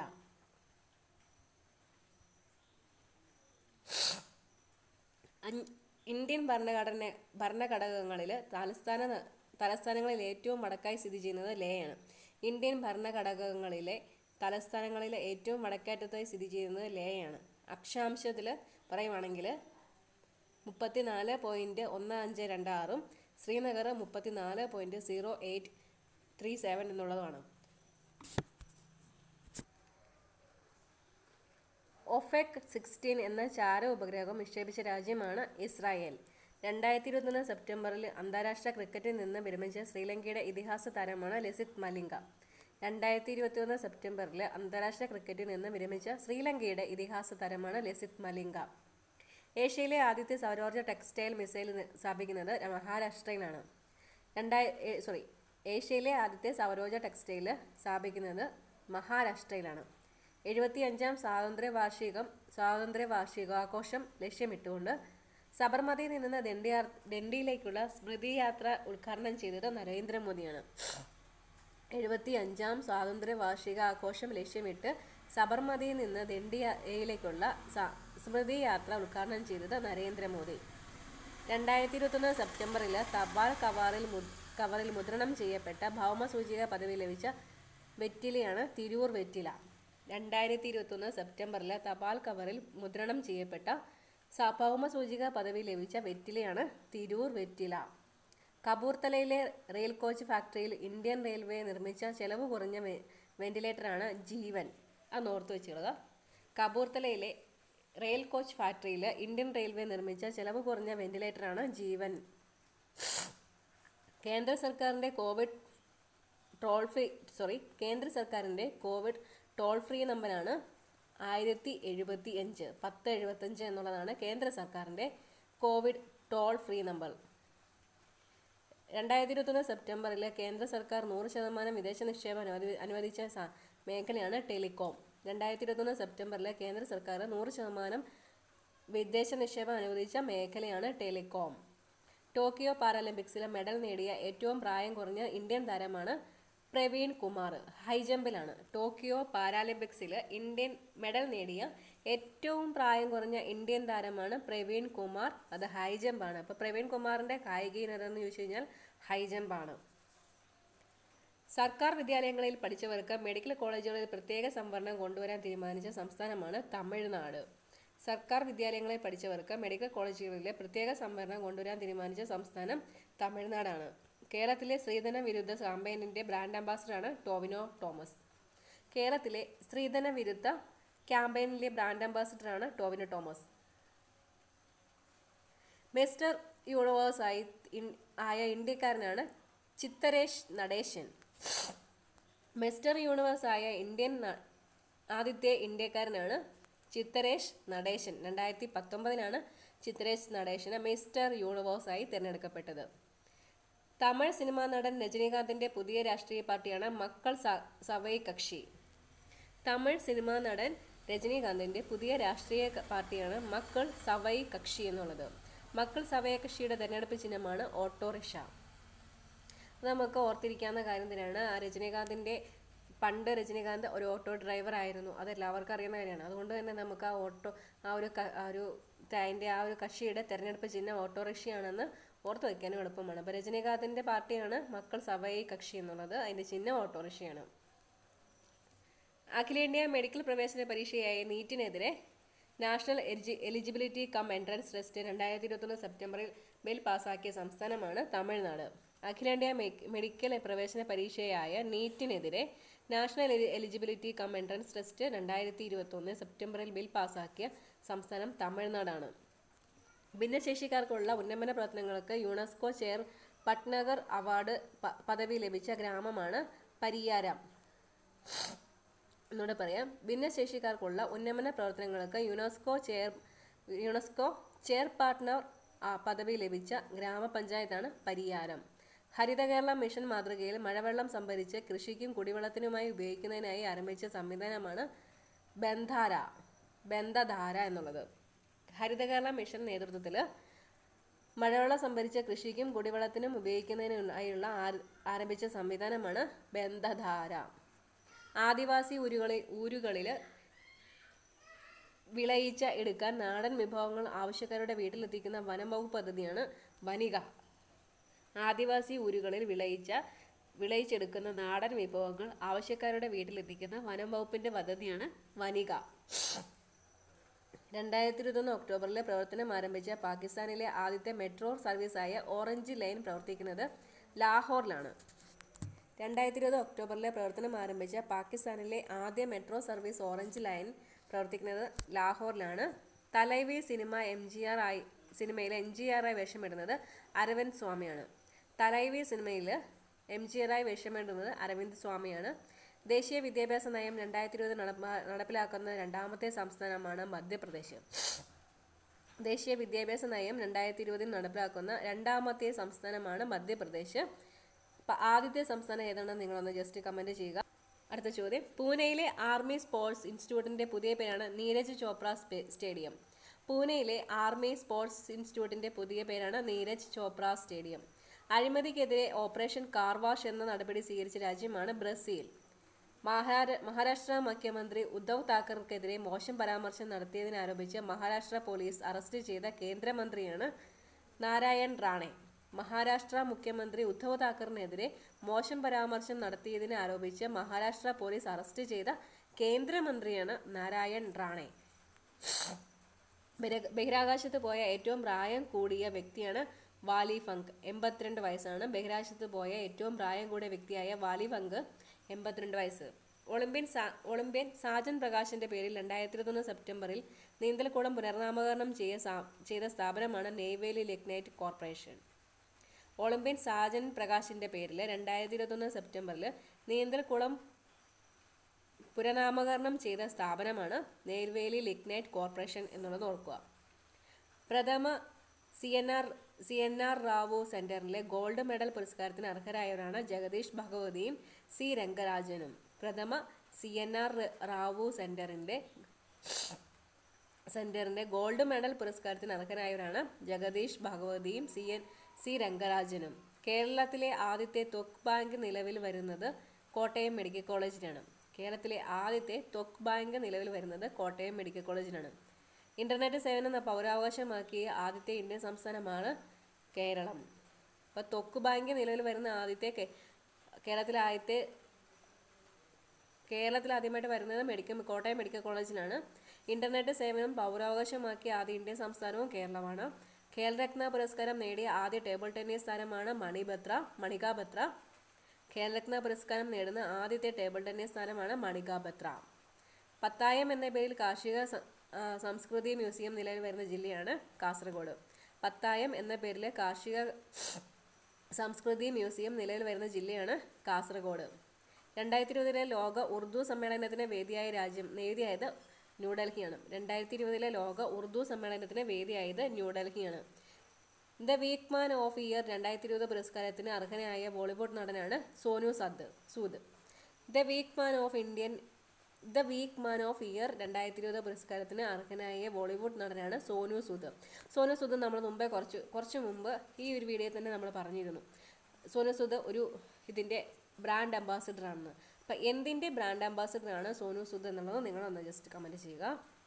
അഞ്ച് ഇന്ത്യൻ ഭരണഘടന ഭരണഘടകങ്ങളിൽ തലസ്ഥാന തലസ്ഥാനങ്ങളിൽ ഏറ്റവും വടക്കായി സ്ഥിതി ചെയ്യുന്നത് ലേയാണ് ഇന്ത്യൻ ഭരണഘടകങ്ങളിലെ തലസ്ഥാനങ്ങളിലെ ഏറ്റവും വടക്കേറ്റത്തായി സ്ഥിതി ചെയ്യുന്നത് ലേയാണ് അക്ഷാംശത്തിൽ പറയുവാണെങ്കിൽ മുപ്പത്തിനാല് പോയിൻറ്റ് ഒന്ന് അഞ്ച് രണ്ട് ആറും ശ്രീനഗർ മുപ്പത്തിനാല് point zero eight three seven എന്നുള്ളതുമാണ് ഒഫെക് സിക്സ്റ്റീൻ എന്ന ചാര ഉപഗ്രഹം വിക്ഷേപിച്ച രാജ്യമാണ് ഇസ്രായേൽ രണ്ടായിരത്തി ഇരുപത്തൊന്ന് സെപ്റ്റംബറിൽ അന്താരാഷ്ട്ര ക്രിക്കറ്റിൽ നിന്ന് വിരമിച്ച ശ്രീലങ്കയുടെ ഇതിഹാസ താരമാണ് ലസിത് മലിംഗ രണ്ടായിരത്തി ഇരുപത്തിയൊന്ന് സെപ്റ്റംബറിൽ അന്താരാഷ്ട്ര ക്രിക്കറ്റിൽ നിന്ന് വിരമിച്ച ശ്രീലങ്കയുടെ ഇതിഹാസ താരമാണ് ലസിത് മലിംഗ ഏഷ്യയിലെ ആദ്യത്തെ സൗരോർജ്ജ ടെക്സ്റ്റൈൽ മിസൈൽ നി- സ്ഥാപിക്കുന്നത് മഹാരാഷ്ട്രയിലാണ് രണ്ടായി സോറി ഏഷ്യയിലെ ആദ്യത്തെ സൗരോർജ്ജ ടെക്സ്റ്റൈൽ സ്ഥാപിക്കുന്നത് മഹാരാഷ്ട്രയിലാണ് എഴുപത്തിയഞ്ചാം സ്വാതന്ത്ര്യ വാർഷികം സ്വാതന്ത്ര്യ വാർഷികാഘോഷം ലക്ഷ്യമിട്ടുകൊണ്ട് സബർമതിയിൽ നിന്ന് ദണ്ഡിയാ ദണ്ഡിയിലേക്കുള്ള സ്മൃതി യാത്ര ഉദ്ഘാടനം ചെയ്തത് നരേന്ദ്രമോദിയാണ് എഴുപത്തി അഞ്ചാം സ്വാതന്ത്ര്യ വാർഷിക ആഘോഷം ലക്ഷ്യമിട്ട് സബർമതിയിൽ നിന്ന് ദണ്ഡിയയിലേക്കുള്ള സ- സ്മൃതി യാത്ര ഉദ്ഘാടനം ചെയ്തത് നരേന്ദ്രമോദി രണ്ടായിരത്തി ഇരുപത്തൊന്ന് സെപ്റ്റംബറിൽ തപാൽ കവറിൽ മു കവറിൽ മുദ്രണം ചെയ്യപ്പെട്ട ഭൗമസൂചിക പദവി ലഭിച്ച വെറ്റിലയാണ് തിരൂർ വെറ്റില രണ്ടായിരത്തി ഇരുപത്തൊന്ന് സെപ്റ്റംബറിൽ തപാൽ കവറിൽ മുദ്രണം ചെയ്യപ്പെട്ട സ- ഭൗമസൂചിക പദവി ലഭിച്ച വെറ്റിലയാണ് തിരൂർ വെറ്റില കപൂർത്തലയിലെ റെയിൽ കോച്ച് ഫാക്ടറിയിൽ ഇന്ത്യൻ റെയിൽവേ നിർമ്മിച്ച ചെലവ് കുറഞ്ഞ വെ വെന്റിലേറ്ററാണ് ജീവൻ അത് ഓർത്ത് വെച്ചുകൊള്ളുക കപൂർത്തലയിലെ റെയിൽ കോച്ച് ഫാക്ടറിയിൽ ഇന്ത്യൻ റെയിൽവേ നിർമ്മിച്ച ചെലവ് കുറഞ്ഞ വെന്റിലേറ്ററാണ് ജീവൻ കേന്ദ്ര സർക്കാരിൻ്റെ കോവിഡ് ടോൾ ഫ്രീ സോറി കേന്ദ്ര സർക്കാരിൻ്റെ കോവിഡ് ടോൾ ഫ്രീ നമ്പറാണ് ആയിരത്തി എഴുപത്തി അഞ്ച് പത്ത് എഴുപത്തഞ്ച് എന്നുള്ളതാണ് കേന്ദ്ര സർക്കാരിൻ്റെ കോവിഡ് ടോൾ ഫ്രീ നമ്പർ രണ്ടായിരത്തി ഇരുപത്തൊന്ന് സെപ്റ്റംബറിൽ കേന്ദ്ര സർക്കാർ നൂറ് ശതമാനം വിദേശ നിക്ഷേപം അനുവദി അനുവദിച്ച സ- മേഖലയാണ് ടെലികോം രണ്ടായിരത്തി ഇരുപത്തൊന്ന് സെപ്റ്റംബറിൽ കേന്ദ്ര സർക്കാർ നൂറ് ശതമാനം വിദേശ നിക്ഷേപം അനുവദിച്ച മേഖലയാണ് ടെലികോം ടോക്കിയോ പാരാലിമ്പിക്സിൽ മെഡൽ നേടിയ ഏറ്റവും പ്രായം കുറഞ്ഞ ഇന്ത്യൻ താരമാണ് പ്രവീൺ കുമാർ ഹൈജമ്പിലാണ് ടോക്കിയോ പാരാലിമ്പിക്സിൽ ഇന്ത്യൻ മെഡൽ നേടിയ ഏറ്റവും പ്രായം കുറഞ്ഞ ഇന്ത്യൻ താരമാണ് പ്രവീൺ കുമാർ അത് ഹൈജമ്പാണ് അപ്പോൾ പ്രവീൺ കുമാറിൻ്റെ കായിക ഇനം ഏതെന്ന് ചോദിച്ചു കഴിഞ്ഞാൽ ഹൈജമ്പാണ് സർക്കാർ വിദ്യാലയങ്ങളിൽ പഠിച്ചവർക്ക് മെഡിക്കൽ കോളേജുകളിൽ പ്രത്യേക സംവരണം കൊണ്ടുവരാൻ തീരുമാനിച്ച സംസ്ഥാനമാണ് തമിഴ്നാട് സർക്കാർ വിദ്യാലയങ്ങളിൽ പഠിച്ചവർക്ക് മെഡിക്കൽ കോളേജുകളിലെ പ്രത്യേക സംവരണം കൊണ്ടുവരാൻ തീരുമാനിച്ച സംസ്ഥാനം തമിഴ്നാടാണ് കേരളത്തിലെ സ്ത്രീധന വിരുദ്ധ ക്യാമ്പയിനിൻ്റെ ബ്രാൻഡ് അംബാസഡറാണ് ടോവിനോ തോമസ് കേരളത്തിലെ സ്ത്രീധന വിരുദ്ധ ക്യാമ്പയിനിലെ ബ്രാൻഡ് അംബാസഡറാണ് ടോവിനോ തോമസ് മിസ്റ്റർ യൂണിവേഴ്സ് ആയി ഇൻ- ആയ ഇന്ത്യക്കാരനാണ് ചിത്തരേഷ് നടേശൻ മിസ്റ്റർ യൂണിവേഴ്സ് ആയ ഇന്ത്യൻ ന- ആദ്യത്തെ ഇന്ത്യക്കാരനാണ് ചിത്തരേഷ് നടേശൻ രണ്ടായിരത്തി പത്തൊമ്പതിലാണ് ചിത്തരേഷ് നടേശന് മിസ്റ്റർ യൂണിവേഴ്സ് ആയി തിരഞ്ഞെടുക്കപ്പെട്ടത് തമിഴ് സിനിമാ നടൻ രജനീകാന്തിന്റെ പുതിയ രാഷ്ട്രീയ പാർട്ടിയാണ് മക്കൾ സ- സവൈ കക്ഷി തമിഴ് സിനിമാ നടൻ രജനീകാന്തിന്റെ പുതിയ രാഷ്ട്രീയ ക- പാർട്ടിയാണ് മക്കൾ സവൈ കക്ഷി എന്നുള്ളത് മക്കൾ സവൈ കക്ഷിയുടെ തെരഞ്ഞെടുപ്പ് ചിഹ്നമാണ് ഓട്ടോറിക്ഷ അത് നമുക്ക് ഓർത്തിരിക്കാവുന്ന കാര്യം തന്നെയാണ് ആ രജനീകാന്തിൻ്റെ പണ്ട് രജനീകാന്ത് ഒരു ഓട്ടോ ഡ്രൈവർ ആയിരുന്നു അത് എല്ലാവർക്കും അറിയുന്ന കാര്യമാണ് അതുകൊണ്ട് തന്നെ നമുക്ക് ആ ഓട്ടോ ആ ഒരു ക- ആ ഒരു അതിൻ്റെ ആ ഒരു കക്ഷിയുടെ തെരഞ്ഞെടുപ്പ് ചിഹ്നം ഓട്ടോറിക്ഷയാണെന്ന് ഓർത്ത് വയ്ക്കാനും എളുപ്പമാണ് അപ്പോൾ രജനീകാന്തിൻ്റെ പാർട്ടിയാണ് മക്കൾ സവൈ കക്ഷി എന്നുള്ളത് അതിൻ്റെ ചിഹ്നം ഓട്ടോറിക്ഷയാണ് അഖിലേന്ത്യാ മെഡിക്കൽ പ്രവേശന പരീക്ഷയായ നീറ്റിനെതിരെ നാഷണൽ എലിജി എലിജിബിലിറ്റി കം എൻട്രൻസ് ടെസ്റ്റ് രണ്ടായിരത്തി ഇരുപത്തൊന്ന് സെപ്റ്റംബറിൽ ബിൽ പാസാക്കിയ സംസ്ഥാനമാണ് തമിഴ്നാട് അഖിലേന്ത്യാ മെ- മെഡിക്കൽ പ്രവേശന പരീക്ഷയായ നീറ്റിനെതിരെ നാഷണൽ എലി- എലിജിബിലിറ്റി കം എൻട്രൻസ് ടെസ്റ്റ് രണ്ടായിരത്തി ഇരുപത്തൊന്ന് സെപ്റ്റംബറിൽ ബിൽ പാസാക്കിയ സംസ്ഥാനം തമിഴ്നാടാണ് ഭിന്നശേഷിക്കാർക്കുള്ള ഉന്നമന പ്രവർത്തനങ്ങൾക്ക് യുനെസ്കോ ചെയർ പട്നഗർ അവാർഡ് പ- പദവി ലഭിച്ച ഗ്രാമമാണ് പരിയാരം എന്നോട് പറയാം ഭിന്നശേഷിക്കാർക്കുള്ള ഉന്നമന പ്രവർത്തനങ്ങൾക്ക് UNESCO chair UNESCO chair partner ആ, പദവി ലഭിച്ച ഗ്രാമപഞ്ചായത്താണ് പരിയാരം ഹരിത കേരള മിഷൻ മാതൃകയിൽ മഴവെള്ളം സംഭരിച്ച് കൃഷിക്കും കുടിവെള്ളത്തിനുമായി ഉപയോഗിക്കുന്നതിനായി ആരംഭിച്ച സംവിധാനമാണ് ബന്ധാര ബന്ധധാര എന്നുള്ളത് ഹരിത കേരള മിഷൻ നേതൃത്വത്തിൽ മഴവെള്ളം സംഭരിച്ച കൃഷിക്കും കുടിവെള്ളത്തിനും ഉപയോഗിക്കുന്നതിനായുള്ള ആര- ആരംഭിച്ച സംവിധാനമാണ് ബന്ധധാര ആദിവാസി ഊരുകളിൽ ഊരുകളിൽ വിളയിച്ച എടുക്കാൻ നാടൻ വിഭവങ്ങൾ ആവശ്യക്കാരുടെ വീട്ടിലെത്തിക്കുന്ന വനം വകുപ്പ് പദ്ധതിയാണ് വനിക ആദിവാസി ഊരുകളിൽ വിളയിച്ച വിളയിച്ചെടുക്കുന്ന നാടൻ വിഭവങ്ങൾ ആവശ്യക്കാരുടെ വീട്ടിലെത്തിക്കുന്ന വനം വകുപ്പിന്റെ പദ്ധതിയാണ് വനിക രണ്ടായിരത്തി ഇരുപത്തൊന്ന് ഒക്ടോബറിൽ പ്രവർത്തനം ആരംഭിച്ച പാകിസ്ഥാനിലെ ആദ്യത്തെ മെട്രോ സർവീസായ ഓറഞ്ച് ലൈൻ പ്രവർത്തിക്കുന്നത് ലാഹോറിലാണ് രണ്ടായിരത്തി ഇരുപത് ഒക്ടോബറിലെ പ്രവർത്തനം ആരംഭിച്ച പാകിസ്ഥാനിലെ ആദ്യ മെട്രോ സർവീസ് ഓറഞ്ച് ലൈൻ പ്രവർത്തിക്കുന്നത് ലാഹോറിലാണ് Thalaivi cinema M G R ആയി സിനിമയിൽ എം ജി ആർ ആയി വേഷമിടുന്നത് അരവിന്ദ് സ്വാമിയാണ് തലൈവി സിനിമയിൽ എം ജി ആർ ആയി വേഷമിടുന്നത് അരവിന്ദ് സ്വാമിയാണ് ദേശീയ വിദ്യാഭ്യാസ നയം രണ്ടായിരത്തി ഇരുപത് നടപ്പിലാക്കുന്ന രണ്ടാമത്തെ സംസ്ഥാനമാണ് മധ്യപ്രദേശ് ദേശീയ വിദ്യാഭ്യാസ നയം രണ്ടായിരത്തി ഇരുപതിൽ നടപ്പിലാക്കുന്ന രണ്ടാമത്തെ സംസ്ഥാനമാണ് മധ്യപ്രദേശ് അപ്പം ആദ്യത്തെ സംസ്ഥാനം ഏതാണെന്ന് നിങ്ങളൊന്ന് ജസ്റ്റ് കമൻറ്റ് ചെയ്യുക അടുത്ത ചോദ്യം പൂനെയിലെ ആർമി സ്പോർട്സ് ഇൻസ്റ്റിറ്റ്യൂട്ടിൻ്റെ പുതിയ പേരാണ് നീരജ് ചോപ്ര സ്പേ- സ്റ്റേഡിയം പൂനെയിലെ ആർമി സ്പോർട്സ് ഇൻസ്റ്റിറ്റ്യൂട്ടിൻ്റെ പുതിയ പേരാണ് നീരജ് ചോപ്ര സ്റ്റേഡിയം അഴിമതിക്കെതിരെ ഓപ്പറേഷൻ കാർവാഷ് എന്ന നടപടി സ്വീകരിച്ച രാജ്യമാണ് ബ്രസീൽ മഹാര മഹാരാഷ്ട്ര മുഖ്യമന്ത്രി ഉദ്ധവ് താക്കറെക്കെതിരെ മോശം പരാമർശം നടത്തിയതിനാരോപിച്ച് മഹാരാഷ്ട്ര പോലീസ് അറസ്റ്റ് ചെയ്ത കേന്ദ്രമന്ത്രിയാണ് നാരായൺ റാണെ മഹാരാഷ്ട്ര മുഖ്യമന്ത്രി ഉദ്ധവ് താക്കറിനെതിരെ മോശം പരാമർശം നടത്തിയതിനെ ആരോപിച്ച് മഹാരാഷ്ട്ര പോലീസ് അറസ്റ്റ് ചെയ്ത കേന്ദ്രമന്ത്രിയാണ് നാരായൺ റാണെ ബഹിര- ബഹിരാകാശത്ത് പോയ ഏറ്റവും പ്രായം കൂടിയ വ്യക്തിയാണ് വാലി ഫങ്ക് എൺപത്തിരണ്ട് വയസ്സാണ് ബഹിരാകാശത്ത് പോയ ഏറ്റവും പ്രായം കൂടിയ വ്യക്തിയായ വാലി ഫങ്ക് എൺപത്തിരണ്ട് വയസ്സ് ഒളിമ്പ്യൻ സാ ഒളിമ്പ്യൻ സാജൻ പ്രകാശിന്റെ പേരിൽ രണ്ടായിരത്തി ഇരുപത്തൊന്ന് സെപ്റ്റംബറിൽ നീന്തൽക്കുളം പുനർനാമകരണം ചെയ്യ സാ- ചെയ്ത സ്ഥാപനമാണ് Neyveli lignite corporation Olympian Sajan പ്രകാശിന്റെ പേരിൽ രണ്ടായിരത്തി ഇരുപത്തൊന്ന് സെപ്റ്റംബറിൽ നീന്തൽക്കുളം പുനർനാമകരണം ചെയ്ത സ്ഥാപനമാണ് നെയ്വേലി ലിഗ്നൈറ്റ് കോർപ്പറേഷൻ എന്നുള്ളത് ഓർക്കുക പ്രഥമ C N R C N R Rao സെന്ററിലെ ഗോൾഡ് മെഡൽ പുരസ്കാരത്തിന് അർഹരായവരാണ് ജഗദീഷ് ഭഗവതിയും സി രംഗരാജനും പ്രഥമ സി എൻ ആർ റാവു സെന്ററിന്റെ സെന്ററിന്റെ ഗോൾഡ് മെഡൽ പുരസ്കാരത്തിന് അർഹരായവരാണ് ജഗദീഷ് ഭഗവതിയും സി എൻ സി രംഗരാജനും കേരളത്തിലെ ആദ്യത്തെ ത്വക്ക് ബാങ്ക് നിലവിൽ വരുന്നത് കോട്ടയം മെഡിക്കൽ കോളേജിലാണ് കേരളത്തിലെ ആദ്യത്തെ ത്വക്ക് ബാങ്ക് നിലവിൽ വരുന്നത് കോട്ടയം മെഡിക്കൽ കോളേജിലാണ് ഇന്റർനെറ്റ് സേവനം പൗരാവകാശമാക്കിയ ആദ്യത്തെ ഇന്ത്യൻ സംസ്ഥാനമാണ് കേരളം അപ്പോൾ ത്വക്ക് ബാങ്ക് നിലവിൽ വരുന്ന ആദ്യത്തെ കേ- കേരളത്തിലെ ആദ്യത്തെ കേരളത്തിൽ ആദ്യമായിട്ട് വരുന്നത് മെഡിക്കൽ കോട്ടയം മെഡിക്കൽ കോളേജിലാണ് ഇന്റർനെറ്റ് സേവനം പൗരാവകാശമാക്കിയ ആദ്യ ഇന്ത്യൻ സംസ്ഥാനവും കേരളമാണ് ഖേൽരത്ന പുരസ്കാരം നേടിയ ആദ്യ ടേബിൾ ടെന്നീസ് താരമാണ് മണിബത്ര മണിക ബത്ര ഖേൽരത്ന പുരസ്കാരം നേടുന്ന ആദ്യത്തെ ടേബിൾ ടെന്നീസ് താരമാണ് മണിക ബത്ര പത്തായം എന്ന പേരിൽ കാർഷിക സ- ആ, സംസ്കൃതി മ്യൂസിയം നിലവിൽ വരുന്ന ജില്ലയാണ് കാസർഗോഡ് പത്തായം എന്ന പേരിൽ കാർഷിക സംസ്കൃതി മ്യൂസിയം നിലവിൽ വരുന്ന ജില്ലയാണ് കാസർഗോഡ് രണ്ടായിരത്തി ഇരുപതിലെ ലോക ഉറുദു സമ്മേളനത്തിന് വേദിയായ രാജ്യം വേദിയായത് ന്യൂഡൽഹിയാണ് രണ്ടായിരത്തി ഇരുപതിലെ ലോക ഉറുദു സമ്മേളനത്തിന് വേദിയായത് ന്യൂഡൽഹിയാണ് the week man of year രണ്ടായിരത്തി ഇരുപത് പുരസ്കാരത്തിന് അർഹനായ ബോളിവുഡ് നടനാണ് സോനു സദ് Sood the week man of Indian the week man of year രണ്ടായിരത്തി ഇരുപത് പുരസ്കാരത്തിന് അർഹനായ ബോളിവുഡ് നടനാണ് സോനു സൂദ് സോനു സൂദ് നമ്മൾ മുമ്പേ കുറച്ച് കുറച്ച് മുമ്പ് ഈ ഒരു വീഡിയോയിൽ തന്നെ നമ്മൾ പറഞ്ഞിരുന്നു സോനു സൂദ് ഒരു ഇതിൻ്റെ ബ്രാൻഡ് അംബാസിഡർ ആണെന്ന് അപ്പം എന്തിൻ്റെ ബ്രാൻഡ് അംബാസിഡർ ആണ് സോനു സൂദ് എന്നുള്ളത് നിങ്ങളൊന്ന് ജസ്റ്റ് കമൻറ്റ് ചെയ്യുക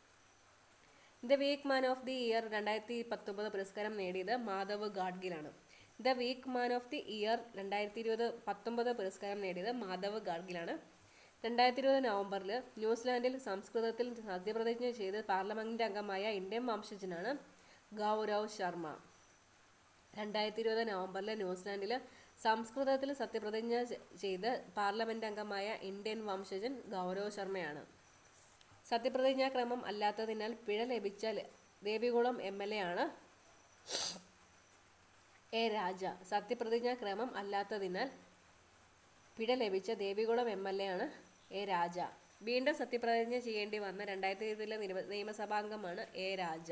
the week man of the year രണ്ടായിരത്തി പത്തൊമ്പത് പുരസ്കാരം നേടിയത് മാധവ് ഗാഡ്ഗിലാണ് the week man of the year രണ്ടായിരത്തി ഇരുപത് പത്തൊമ്പത് പുരസ്കാരം നേടിയത് മാധവ് ഗാഡ്ഗിലാണ് രണ്ടായിരത്തി ഇരുപത് നവംബറിൽ ന്യൂസിലാൻഡിൽ സംസ്കൃതത്തിൽ സത്യപ്രതിജ്ഞ ചെയ്ത് പാർലമെന്റ് അംഗമായ ഇന്ത്യൻ വംശജനാണ് ഗൗരവ് ശർമ്മ രണ്ടായിരത്തി ഇരുപത് നവംബറിൽ ന്യൂസിലാൻഡിൽ സംസ്കൃതത്തിൽ സത്യപ്രതിജ്ഞ ചെ- ചെയ്ത് പാർലമെന്റ് അംഗമായ ഇന്ത്യൻ വംശജൻ ഗൗരവ് ശർമ്മയാണ് സത്യപ്രതിജ്ഞാക്രമം അല്ലാത്തതിനാൽ പിഴ ലഭിച്ച ല- ദേവികുളം എം എൽ എ ആണ് എ രാജ സത്യപ്രതിജ്ഞാക്രമം അല്ലാത്തതിനാൽ പിഴ ലഭിച്ച ദേവികുളം എം എൽ എ ആണ് എ രാജ വീണ്ടും സത്യപ്രതിജ്ഞ ചെയ്യേണ്ടി വന്ന രണ്ടായിരത്തി ഇരുപതിലെ നിയമസഭാംഗമാണ് എ രാജ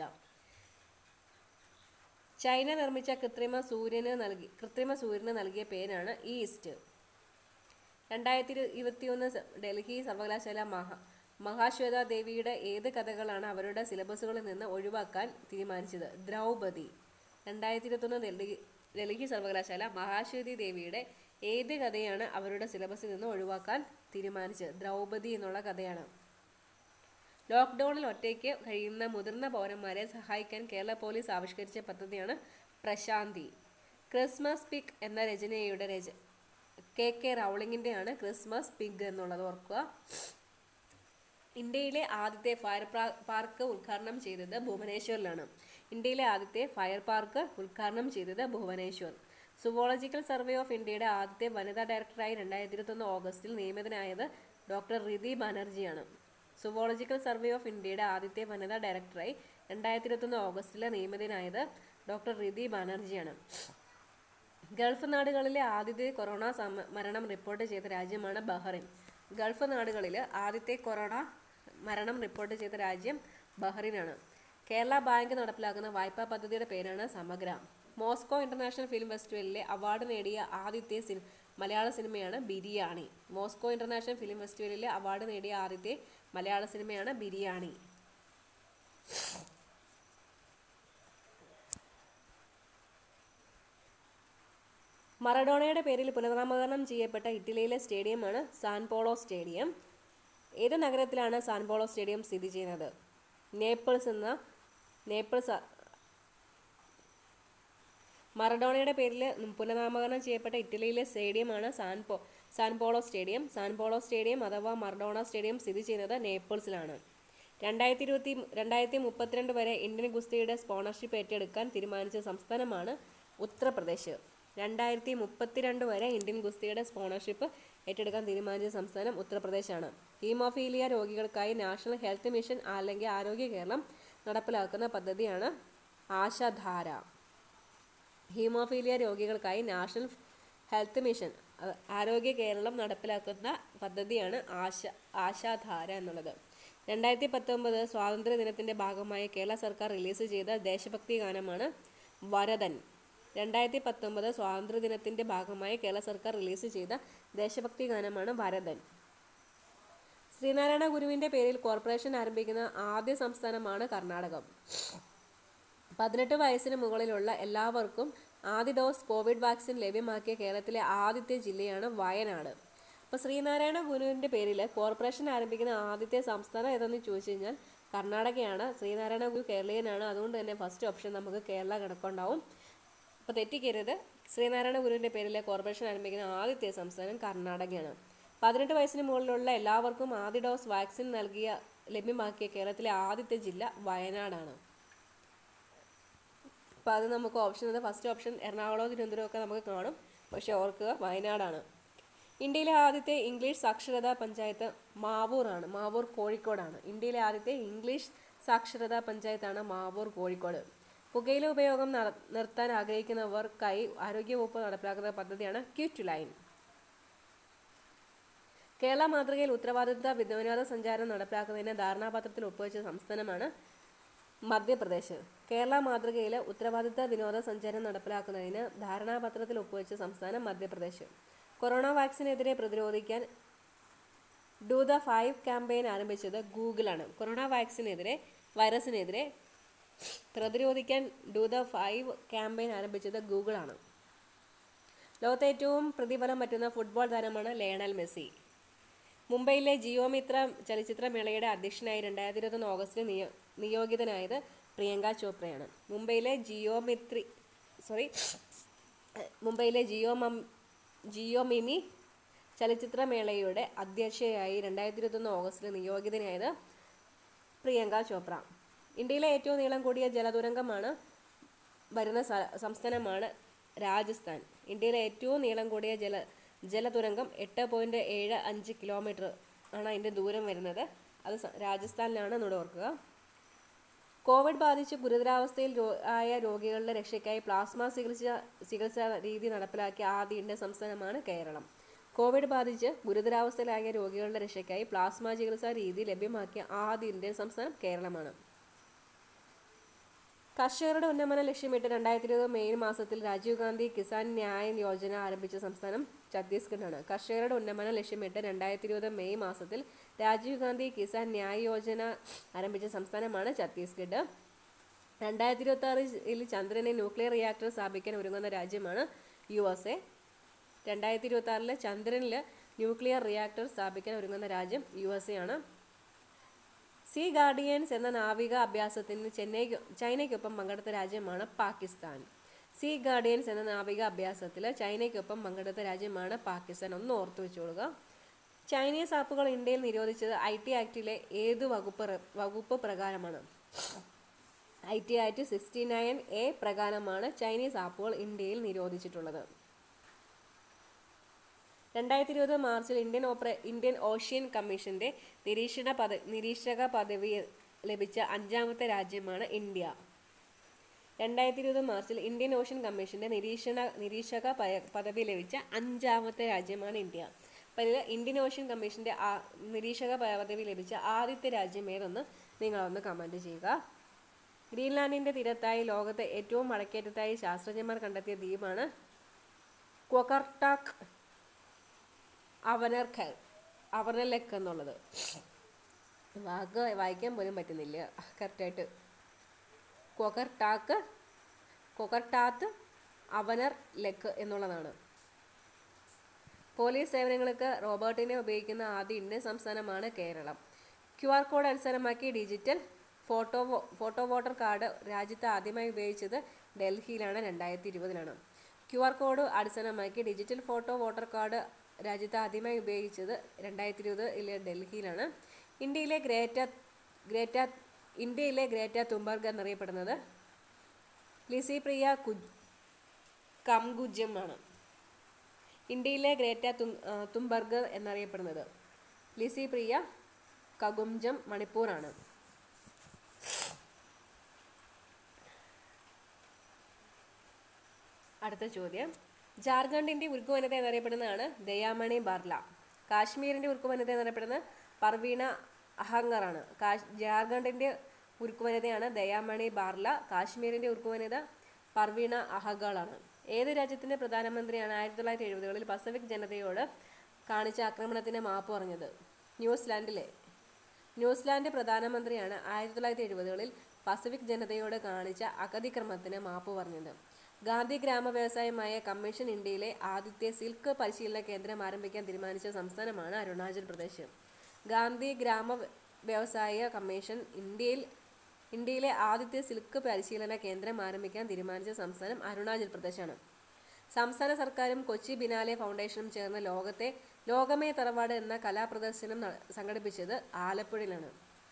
ചൈന നിർമ്മിച്ച കൃത്രിമ സൂര്യന് നൽകി കൃത്രിമ സൂര്യന് നൽകിയ പേരാണ് ഈസ്റ്റ് രണ്ടായിരത്തി ഇരുപത്തിയൊന്ന് ഡൽഹി സർവകലാശാല മഹാ മഹാശ്വേത ദേവിയുടെ ഏത് കഥകളാണ് അവരുടെ സിലബസുകളിൽ നിന്ന് ഒഴിവാക്കാൻ തീരുമാനിച്ചത് ദ്രൗപദി രണ്ടായിരത്തി ഇരുപത്തൊന്ന് ഡൽഹി ഡൽഹി സർവകലാശാല മഹാശ്വേതി ദേവിയുടെ ഏത് കഥയാണ് അവരുടെ സിലബസിൽ നിന്ന് ഒഴിവാക്കാൻ തീരുമാനിച്ചത് ദ്രൗപദി എന്നുള്ള കഥയാണ് ലോക്ക്ഡൌണിൽ ഒറ്റയ്ക്ക് കഴിയുന്ന മുതിർന്ന പൗരന്മാരെ സഹായിക്കാൻ കേരള പോലീസ് ആവിഷ്കരിച്ച പദ്ധതിയാണ് പ്രശാന്തി ക്രിസ്മസ് പിക് എന്ന രചനയുടെ രച കെ കെ റൗളിങ്ങിൻ്റെയാണ് ക്രിസ്മസ് പിഗ് എന്നുള്ളത് ഓർക്കുക ഇന്ത്യയിലെ ആദ്യത്തെ ഫയർ പ്രാ- പാർക്ക് ഉദ്ഘാടനം ചെയ്തത് ഭുവനേശ്വറിലാണ് ഇന്ത്യയിലെ ആദ്യത്തെ ഫയർ പാർക്ക് ഉദ്ഘാടനം ചെയ്തത് ഭുവനേശ്വർ സുവോളജിക്കൽ സർവേ ഓഫ് ഇന്ത്യയുടെ ആദ്യത്തെ വനിതാ ഡയറക്ടറായി രണ്ടായിരത്തി ഇരുപത്തൊന്ന് ഓഗസ്റ്റിൽ നിയമിതനായത് ഡോക്ടർ റിതി ബാനർജിയാണ് സുവോളജിക്കൽ സർവേ ഓഫ് ഇന്ത്യയുടെ ആദ്യത്തെ വനിതാ ഡയറക്ടറായി രണ്ടായിരത്തി ഇരുപത്തൊന്ന് ഓഗസ്റ്റിൽ നിയമിതനായത് ഡോക്ടർ റിതി ബാനർജിയാണ് ഗൾഫ് നാടുകളിലെ ആദ്യത്തെ കൊറോണ സമ മരണം റിപ്പോർട്ട് ചെയ്ത രാജ്യമാണ് ബഹ്റിൻ ഗൾഫ് നാടുകളിൽ ആദ്യത്തെ കൊറോണ മരണം റിപ്പോർട്ട് ചെയ്ത രാജ്യം ബഹ്റിനാണ് കേരള ബാങ്ക് നടപ്പിലാക്കുന്ന വായ്പാ പദ്ധതിയുടെ പേരാണ് സമഗ്ര മോസ്കോ ഇന്റർനാഷണൽ ഫിലിം ഫെസ്റ്റിവലിലെ അവാർഡ് നേടിയ ആദ്യത്തെ സിനി മലയാള സിനിമയാണ് ബിരിയാണി മോസ്കോ ഇന്റർനാഷണൽ ഫിലിം ഫെസ്റ്റിവലിലെ അവാർഡ് നേടിയ ആദ്യത്തെ മലയാള സിനിമയാണ് ബിരിയാണി മറഡോണയുടെ പേരിൽ പുനർനാമകരണം ചെയ്യപ്പെട്ട ഇറ്റലിയിലെ സ്റ്റേഡിയമാണ് സാൻ പോളോ സ്റ്റേഡിയം ഏത് നഗരത്തിലാണ് സാൻ പോളോ സ്റ്റേഡിയം സ്ഥിതി ചെയ്യുന്നത് നേപ്പിൾസ് എന്ന നേപ്പിൾസ് മറഡോണയുടെ പേരിൽ പുനർനാമകരണം ചെയ്യപ്പെട്ട ഇറ്റലിയിലെ സ്റ്റേഡിയമാണ് സാൻ പോ San Paolo stadium San Paolo stadium അഥവാ മറഡോണ സ്റ്റേഡിയം സ്ഥിതി ചെയ്യുന്നത് നേപ്പിൾസിലാണ് രണ്ടായിരത്തി ഇരുപത്തി രണ്ടായിരത്തി മുപ്പത്തിരണ്ട് വരെ ഇന്ത്യൻ ഗുസ്തിയുടെ സ്പോണർഷിപ്പ് ഏറ്റെടുക്കാൻ തീരുമാനിച്ച സംസ്ഥാനമാണ് ഉത്തർപ്രദേശ് രണ്ടായിരത്തി മുപ്പത്തിരണ്ട് വരെ ഇന്ത്യൻ ഗുസ്തിയുടെ സ്പോണർഷിപ്പ് ഏറ്റെടുക്കാൻ തീരുമാനിച്ച സംസ്ഥാനം ഉത്തർപ്രദേശാണ് ഹീമോഫീലിയ രോഗികൾക്കായി നാഷണൽ ഹെൽത്ത് മിഷൻ അല്ലെങ്കിൽ ആരോഗ്യ കേരളം നടപ്പിലാക്കുന്ന പദ്ധതിയാണ് ആശാധാര ഹീമോഫീലിയ രോഗികൾക്കായി നാഷണൽ ഹെൽത്ത് മിഷൻ അഹ് ആരോഗ്യ കേരളം നടപ്പിലാക്കുന്ന പദ്ധതിയാണ് ആശ ആശാധാര എന്നുള്ളത് രണ്ടായിരത്തി പത്തൊമ്പത് സ്വാതന്ത്ര്യ ദിനത്തിൻ്റെ ഭാഗമായി കേരള സർക്കാർ റിലീസ് ചെയ്ത ദേശഭക്തി ഗാനമാണ് വരദൻ രണ്ടായിരത്തി പത്തൊമ്പത് സ്വാതന്ത്ര്യദിനത്തിൻ്റെ ഭാഗമായി കേരള സർക്കാർ റിലീസ് ചെയ്ത ദേശഭക്തി ഗാനമാണ് വരദൻ ശ്രീനാരായണ ഗുരുവിൻ്റെ പേരിൽ കോർപ്പറേഷൻ ആരംഭിക്കുന്ന ആദ്യ സംസ്ഥാനമാണ് കർണാടകം പതിനെട്ട് വയസ്സിന് മുകളിലുള്ള എല്ലാവർക്കും ആദ്യ ഡോസ് കോവിഡ് വാക്സിൻ ലഭ്യമാക്കിയ കേരളത്തിലെ ആദ്യത്തെ ജില്ലയാണ് വയനാട് അപ്പോൾ ശ്രീനാരായണ ഗുരുവിൻ്റെ പേരിൽ കോർപ്പറേഷൻ ആരംഭിക്കുന്ന ആദ്യത്തെ സംസ്ഥാനം ഏതെന്ന് ചോദിച്ചു കഴിഞ്ഞാൽ കർണാടകയാണ് ശ്രീനാരായണ ഗുരു കേരളീയനാണ് അതുകൊണ്ട് തന്നെ ഫസ്റ്റ് ഓപ്ഷൻ നമുക്ക് കേരള കിടക്കുണ്ടാവും അപ്പോൾ തെറ്റിക്കരുത് ശ്രീനാരായണ ഗുരുവിൻ്റെ പേരിൽ കോർപ്പറേഷൻ ആരംഭിക്കുന്ന ആദ്യത്തെ സംസ്ഥാനം കർണാടകയാണ് പതിനെട്ട് വയസ്സിന് മുകളിലുള്ള എല്ലാവർക്കും ആദ്യ ഡോസ് വാക്സിൻ നൽകിയ ലഭ്യമാക്കിയ കേരളത്തിലെ ആദ്യത്തെ ജില്ല വയനാടാണ് അപ്പോൾ അത് നമുക്ക് ഓപ്ഷൻ അത് ഫസ്റ്റ് ഓപ്ഷൻ എറണാകുളം തിരുവനന്തപുരം ഒക്കെ നമുക്ക് കാണും പക്ഷേ ഓർക്കുക വയനാടാണ് ഇന്ത്യയിലെ ആദ്യത്തെ ഇംഗ്ലീഷ് സാക്ഷരതാ പഞ്ചായത്ത് മാവൂറാണ് മാവൂർ കോഴിക്കോടാണ് ഇന്ത്യയിലെ ആദ്യത്തെ ഇംഗ്ലീഷ് സാക്ഷരതാ പഞ്ചായത്താണ് മാവൂർ കോഴിക്കോട് പുകയില ഉപയോഗം നട- നിർത്താൻ ആഗ്രഹിക്കുന്നവർക്കായി ആരോഗ്യവകുപ്പ് നടപ്പിലാക്കുന്ന പദ്ധതിയാണ് ക്യൂറ്റ് ലൈൻ കേരള മാതൃകയിൽ ഉത്തരവാദിത്ത വിനോദ സഞ്ചാരം നടപ്പിലാക്കുന്നതിന് ധാരണാപത്രത്തിൽ ഒപ്പുവെച്ച സംസ്ഥാനമാണ് മധ്യപ്രദേശ് കേരള മാതൃകയിൽ ഉത്തരവാദിത്ത വിനോദ സഞ്ചാരം നടപ്പിലാക്കുന്നതിന് ധാരണാപത്രത്തിൽ ഒപ്പുവെച്ച സംസ്ഥാനം മധ്യപ്രദേശ് കൊറോണ വാക്സിനെതിരെ പ്രതിരോധിക്കാൻ ഡു ദ ഫൈവ് ക്യാമ്പയിൻ ആരംഭിച്ചത് ഗൂഗിളാണ് കൊറോണ വാക്സിനെതിരെ വൈറസിനെതിരെ പ്രതിരോധിക്കാൻ ഡു ദ ഫൈവ് ക്യാമ്പയിൻ ആരംഭിച്ചത് ഗൂഗിളാണ് ലോകത്തെ ഏറ്റവും പ്രതിഫലം പറ്റുന്ന ഫുട്ബോൾ താരമാണ് ലയണൽ മെസ്സി മുംബൈയിലെ ജിയോമിത്ര ചലച്ചിത്രമേളയുടെ അധ്യക്ഷനായി രണ്ടായിരത്തി ഇരുപത്തൊന്ന് ഓഗസ്റ്റിൽ നിയോ നിയോഗിതനായത് പ്രിയങ്ക ചോപ്രയാണ് മുംബൈയിലെ ജിയോമിത്രി സോറി മുംബൈയിലെ ജിയോ മം ജിയോ മിമി ചലച്ചിത്രമേളയുടെ അധ്യക്ഷയായി രണ്ടായിരത്തി ഇരുപത്തൊന്ന് ഓഗസ്റ്റിൽ നിയോഗിതനായത് പ്രിയങ്ക ചോപ്ര ഇന്ത്യയിലെ ഏറ്റവും നീളം കൂടിയ ജലതുരങ്കമാണ് വരുന്ന സ- സംസ്ഥാനമാണ് രാജസ്ഥാൻ ഇന്ത്യയിലെ ഏറ്റവും നീളം കൂടിയ ജല ജലതുരങ്കം എട്ട് പോയിൻറ്റ് ഏഴ് അഞ്ച് കിലോമീറ്റർ ആണ് അതിൻ്റെ ദൂരം വരുന്നത് അത് സ- രാജസ്ഥാനിലാണ് എന്നോട് ഓർക്കുക കോവിഡ് ബാധിച്ച് ഗുരുതരാവസ്ഥയിൽ രോ- ആയ രോഗികളുടെ രക്ഷയ്ക്കായി പ്ലാസ്മ ചികിത്സ ചികിത്സാ രീതി നടപ്പിലാക്കിയ ആദ്യ ഇന്ത്യൻ സംസ്ഥാനമാണ് കേരളം കോവിഡ് ബാധിച്ച് ഗുരുതരാവസ്ഥയിലായ രോഗികളുടെ രക്ഷയ്ക്കായി പ്ലാസ്മ ചികിത്സാ രീതി ലഭ്യമാക്കിയ ആദ്യ ഇന്ത്യൻ സംസ്ഥാനം കേരളമാണ് കർഷകരുടെ ഉന്നമനം ലക്ഷ്യമിട്ട് രണ്ടായിരത്തി ഇരുപത് മെയ് മാസത്തിൽ രാജീവ് ഗാന്ധി കിസാൻ ന്യായ യോജന ആരംഭിച്ച സംസ്ഥാനം ഛത്തീസ്ഗഡാണ് കർഷകരുടെ ഉന്നമനം ലക്ഷ്യമിട്ട് രണ്ടായിരത്തി ഇരുപത് മെയ് മാസത്തിൽ രാജീവ് ഗാന്ധി കിസാൻ ന്യായ യോജന ആരംഭിച്ച സംസ്ഥാനമാണ് ഛത്തീസ്ഗഡ് രണ്ടായിരത്തി ഇരുപത്തി ആറിൽ ചന്ദ്രനെ ന്യൂക്ലിയർ റിയാക്ടർ സ്ഥാപിക്കാൻ ഒരുങ്ങുന്ന രാജ്യമാണ് യു എസ് എ രണ്ടായിരത്തി ഇരുപത്തി ആറില് ചന്ദ്രനിൽ ന്യൂക്ലിയർ റിയാക്ടർ സ്ഥാപിക്കാൻ ഒരുങ്ങുന്ന രാജ്യം യു എസ് എ ആണ് സീ ഗാർഡിയൻസ് എന്ന നാവിക അഭ്യാസത്തിന് ചെന്നൈ ചൈനയ്ക്കൊപ്പം പങ്കെടുത്ത രാജ്യമാണ് പാകിസ്ഥാൻ സീ ഗാർഡിയൻസ് എന്ന നാവിക അഭ്യാസത്തിൽ ചൈനയ്ക്കൊപ്പം പങ്കെടുത്ത രാജ്യമാണ് പാകിസ്ഥാൻ ഒന്ന് ഓർത്തു വെച്ചോളുക ചൈനീസ് ആപ്പുകൾ ഇന്ത്യയിൽ നിരോധിച്ചത് ഐ ടി ആക്ടിലെ ഏത് വകുപ്പ് റെ- വകുപ്പ് പ്രകാരമാണ് I T act sixty nine A പ്രകാരമാണ് ചൈനീസ് ആപ്പുകൾ ഇന്ത്യയിൽ നിരോധിച്ചിട്ടുള്ളത് രണ്ടായിരത്തി ഇരുപത് മാർച്ചിൽ ഇന്ത്യൻ ഓപ്പറേ ഇന്ത്യൻ ഓഷ്യൻ കമ്മീഷന്റെ നിരീക്ഷണ പദ നിരീക്ഷക പദവി ലഭിച്ച അഞ്ചാമത്തെ രാജ്യമാണ് ഇന്ത്യ രണ്ടായിരത്തി ഇരുപത് മാർച്ചിൽ ഇന്ത്യൻ ഓഷ്യൻ കമ്മീഷന്റെ നിരീക്ഷണ നിരീക്ഷക പയ- പദവി ലഭിച്ച അഞ്ചാമത്തെ രാജ്യമാണ് ഇന്ത്യ അപ്പോൾ ഇതിൽ ഇന്ത്യൻ ഓഷ്യൻ കമ്മീഷന്റെ ആ നിരീക്ഷക പദവി ലഭിച്ച ആദ്യത്തെ രാജ്യം ഏതെന്ന് നിങ്ങളൊന്ന് കമൻറ്റ് ചെയ്യുക ഗ്രീൻലാൻഡിന്റെ തീരത്തായി ലോകത്തെ ഏറ്റവും വടക്കേറ്റത്തായി ശാസ്ത്രജ്ഞന്മാർ കണ്ടെത്തിയ ദ്വീപാണ് ക്വക്കർട്ടാക്ക് അവനർഖൽ അവനലെക്ക് എന്നുള്ളത് വാക്ക് വായിക്കാൻ പോലും പറ്റുന്നില്ല കറക്റ്റായിട്ട് കൊക്കർട്ടാക്ക് കൊക്കർട്ടാത്ത് അവനർ ലെക്ക് എന്നുള്ളതാണ് പോലീസ് സേവനങ്ങൾക്ക് റോബോട്ടിനെ ഉപയോഗിക്കുന്ന ആദ്യ ഇന്ത്യൻ സംസ്ഥാനമാണ് കേരളം ക്യു ആർ കോഡ് അടിസ്ഥാനമാക്കി ഡിജിറ്റൽ ഫോട്ടോ വോ- ഫോട്ടോ വോട്ടർ കാർഡ് രാജ്യത്ത് ആദ്യമായി ഉപയോഗിച്ചത് ഡൽഹിയിലാണ് രണ്ടായിരത്തി ഇരുപതിലാണ് ക്യു ആർ കോഡ് അടിസ്ഥാനമാക്കി ഡിജിറ്റൽ ഫോട്ടോ വോട്ടർ കാർഡ് രാജ്യത്ത് ആദ്യമായി ഉപയോഗിച്ചത് രണ്ടായിരത്തി ഇരുപത് ഡൽഹിയിലാണ് ഇന്ത്യയിലെ ഗ്രേറ്റ ഗ്രേറ്റ ഇന്ത്യയിലെ ഗ്രേറ്റ തുംബർഗ് എന്നറിയപ്പെടുന്നത് ലിസിപ്രിയ കു കംഗുജമാണ് ഇന്ത്യയിലെ ഗ്രേറ്റ തും ആ, തുംബർഗ് എന്നറിയപ്പെടുന്നത് ലിസിപ്രിയ കഗുംജം മണിപ്പൂറാണ് അടുത്ത ചോദ്യം ജാർഖണ്ഡിന്റെ ഉരുക്കുവനിത എന്നറിയപ്പെടുന്നതാണ് ദയാമണി ബാർല കാശ്മീരിന്റെ ഉരുക്കുവനിത എന്നറിയപ്പെടുന്നത് പർവീണ അഹങ്കറാണ് കാശ് ജാർഖണ്ഡിന്റെ ഉരുക്കുവനിതയാണ് ദയാമണി ബാർല കാശ്മീരിന്റെ ഉരുക്കുവനിത പർവീണ അഹഗാളാണ് ഏത് രാജ്യത്തിന്റെ പ്രധാനമന്ത്രിയാണ് ആയിരത്തി തൊള്ളായിരത്തി എഴുപതുകളിൽ പസഫിക് ജനതയോട് കാണിച്ച ആക്രമണത്തിന് മാപ്പ് പറഞ്ഞത് ന്യൂസിലാൻഡിലെ ന്യൂസിലാൻഡ് പ്രധാനമന്ത്രിയാണ് ആയിരത്തി തൊള്ളായിരത്തി എഴുപതുകളിൽ പസഫിക് ജനതയോട് കാണിച്ച അഗതിക്രമത്തിന് മാപ്പ് പറഞ്ഞത് ഗാന്ധി ഗ്രാമ വ്യവസായമായ കമ്മീഷൻ ഇന്ത്യയിലെ ആദ്യത്തെ സിൽക്ക് പരിശീലന കേന്ദ്രം ആരംഭിക്കാൻ തീരുമാനിച്ച സംസ്ഥാനമാണ് അരുണാചൽ പ്രദേശ് ഗാന്ധി ഗ്രാമ വ്യവസായ കമ്മീഷൻ ഇന്ത്യയിൽ ഇന്ത്യയിലെ ആദ്യത്തെ സിൽക്ക് പരിശീലന കേന്ദ്രം ആരംഭിക്കാൻ തീരുമാനിച്ച സംസ്ഥാനം അരുണാചൽ പ്രദേശാണ് സംസ്ഥാന സർക്കാരും കൊച്ചി ബിനാലെ ഫൗണ്ടേഷനും ചേർന്ന് ലോകത്തെ ലോകമേ തറവാട് എന്ന കലാപ്രദർശനം ന- സംഘടിപ്പിച്ചത് ആലപ്പുഴയിലാണ്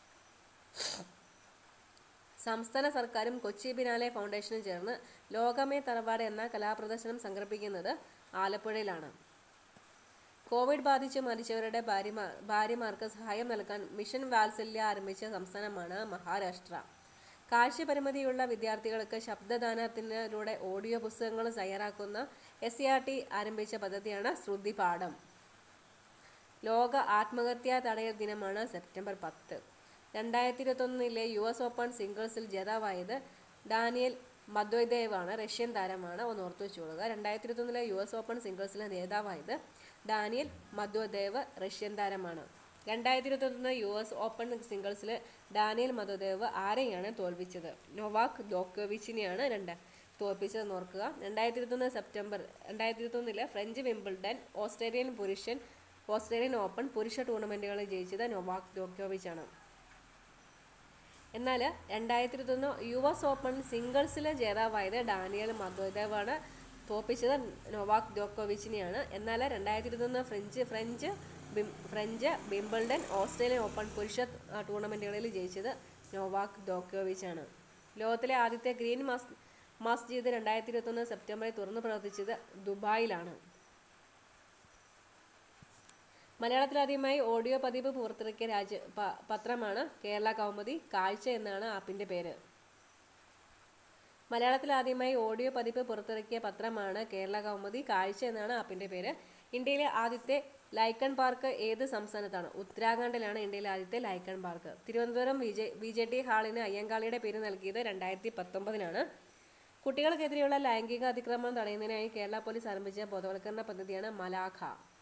സംസ്ഥാന സർക്കാരും കൊച്ചി ബിനാലെ ഫൗണ്ടേഷനും ചേർന്ന് ലോകമേ തറവാട് എന്ന കലാപ്രദർശനം സംഘടിപ്പിക്കുന്നത് ആലപ്പുഴയിലാണ് കോവിഡ് ബാധിച്ച് മരിച്ചവരുടെ ഭാര്യമാർ ഭാര്യമാർക്ക് സഹായം നൽകാൻ മിഷൻ വാത്സല്യ ആരംഭിച്ച സംസ്ഥാനമാണ് മഹാരാഷ്ട്ര കാഴ്ചപരിമിതിയുള്ള വിദ്യാർത്ഥികൾക്ക് ശബ്ദദാനത്തിലൂടെ ഓഡിയോ പുസ്തകങ്ങൾ തയ്യാറാക്കുന്ന എസ് സി ആർ ടി ആരംഭിച്ച പദ്ധതിയാണ് ശ്രുതി പാഠം ലോക ആത്മഹത്യാ തടയൽ ദിനമാണ് സെപ്റ്റംബർ പത്ത് രണ്ടായിരത്തി ഇരുപത്തൊന്നിലെ യു എസ് ഓപ്പൺ സിംഗിൾസിൽ ജേതാവായത് ഡാനിയൽ മദ്വദേവാണ് റഷ്യൻ താരമാണ് ഒന്ന് ഓർത്തു വെച്ചുകൊള്ളുക രണ്ടായിരത്തി ഇരുപത്തൊന്നിലെ യു എസ് ഓപ്പൺ സിംഗിൾസിലെ നേതാവായത് ഡാനിയൽ മദ്വദേവ് റഷ്യൻ താരമാണ് രണ്ടായിരത്തി ഇരുപത്തൊന്ന് യു എസ് ഓപ്പൺ സിംഗിൾസിൽ ഡാനിയൽ മദ്വദേവ് ആരെയാണ് തോൽപ്പിച്ചത് നൊവാക് ദോക്കോവിച്ചിനെയാണ് രണ്ട് തോൽപ്പിച്ചതെന്ന് ഓർക്കുക രണ്ടായിരത്തി ഇരുപത്തൊന്ന് സെപ്റ്റംബർ രണ്ടായിരത്തി ഇരുപത്തൊന്നിലെ ഫ്രഞ്ച് വിംബിൾഡൺ ഓസ്ട്രേലിയൻ പുരുഷൻ ഓസ്ട്രേലിയൻ ഓപ്പൺ പുരുഷ ടൂർണമെൻറ്റുകളിൽ ജയിച്ചത് നൊവാക് ദോക്കോവിച്ച് ആണ് എന്നാൽ രണ്ടായിരത്തി ഇരുപത്തൊന്ന് യു എസ് ഓപ്പൺ സിംഗിൾസിൽ ജേതാവായത് ഡാനിയൽ മദ്വദേവാണ് തോപ്പിച്ചത് നൊവാക് ജോക്കോവിച്ചിനെയാണ് എന്നാൽ രണ്ടായിരത്തി ഇരുപത്തൊന്ന് ഫ്രഞ്ച് ഫ്രഞ്ച് ബിം- ഫ്രഞ്ച് വിംബിൾഡൺ ഓസ്ട്രേലിയൻ ഓപ്പൺ പുരുഷ ആ, ടൂർണമെൻറ്റുകളിൽ ജയിച്ചത് നൊവാക് ജോക്കോവിച്ച് ആണ് ലോകത്തിലെ ആദ്യത്തെ ഗ്രീൻ മസ് മസ്ജിദ് രണ്ടായിരത്തി ഇരുപത്തൊന്ന് സെപ്റ്റംബറിൽ തുറന്നു പ്രവർത്തിച്ചത് ദുബായിലാണ് മലയാളത്തിൽ ആദ്യമായി ഓഡിയോ പതിപ്പ് പുറത്തിറക്കിയ രാജ്യ പ- പത്രമാണ് കേരള കൗമുദി കാഴ്ച എന്നാണ് ആപ്പിന്റെ പേര് മലയാളത്തിൽ ആദ്യമായി ഓഡിയോ പതിപ്പ് പുറത്തിറക്കിയ പത്രമാണ് കേരള കൗമുദി കാഴ്ച എന്നാണ് ആപ്പിന്റെ പേര് ഇന്ത്യയിലെ ആദ്യത്തെ ലൈക്കൺ പാർക്ക് ഏത് സംസ്ഥാനത്താണ് ഉത്തരാഖണ്ഡിലാണ് ഇന്ത്യയിലെ ആദ്യത്തെ lichen park Thiruvananthapuram V J V J T ഹാളിന് അയ്യങ്കാളിയുടെ പേര് നൽകിയത് രണ്ടായിരത്തി പത്തൊമ്പതിനാണ് കുട്ടികൾക്കെതിരെയുള്ള ലൈംഗിക അതിക്രമണം തടയുന്നതിനായി കേരള പോലീസ് ആരംഭിച്ച ബോധവൽക്കരണ പദ്ധതിയാണ് മലാഖ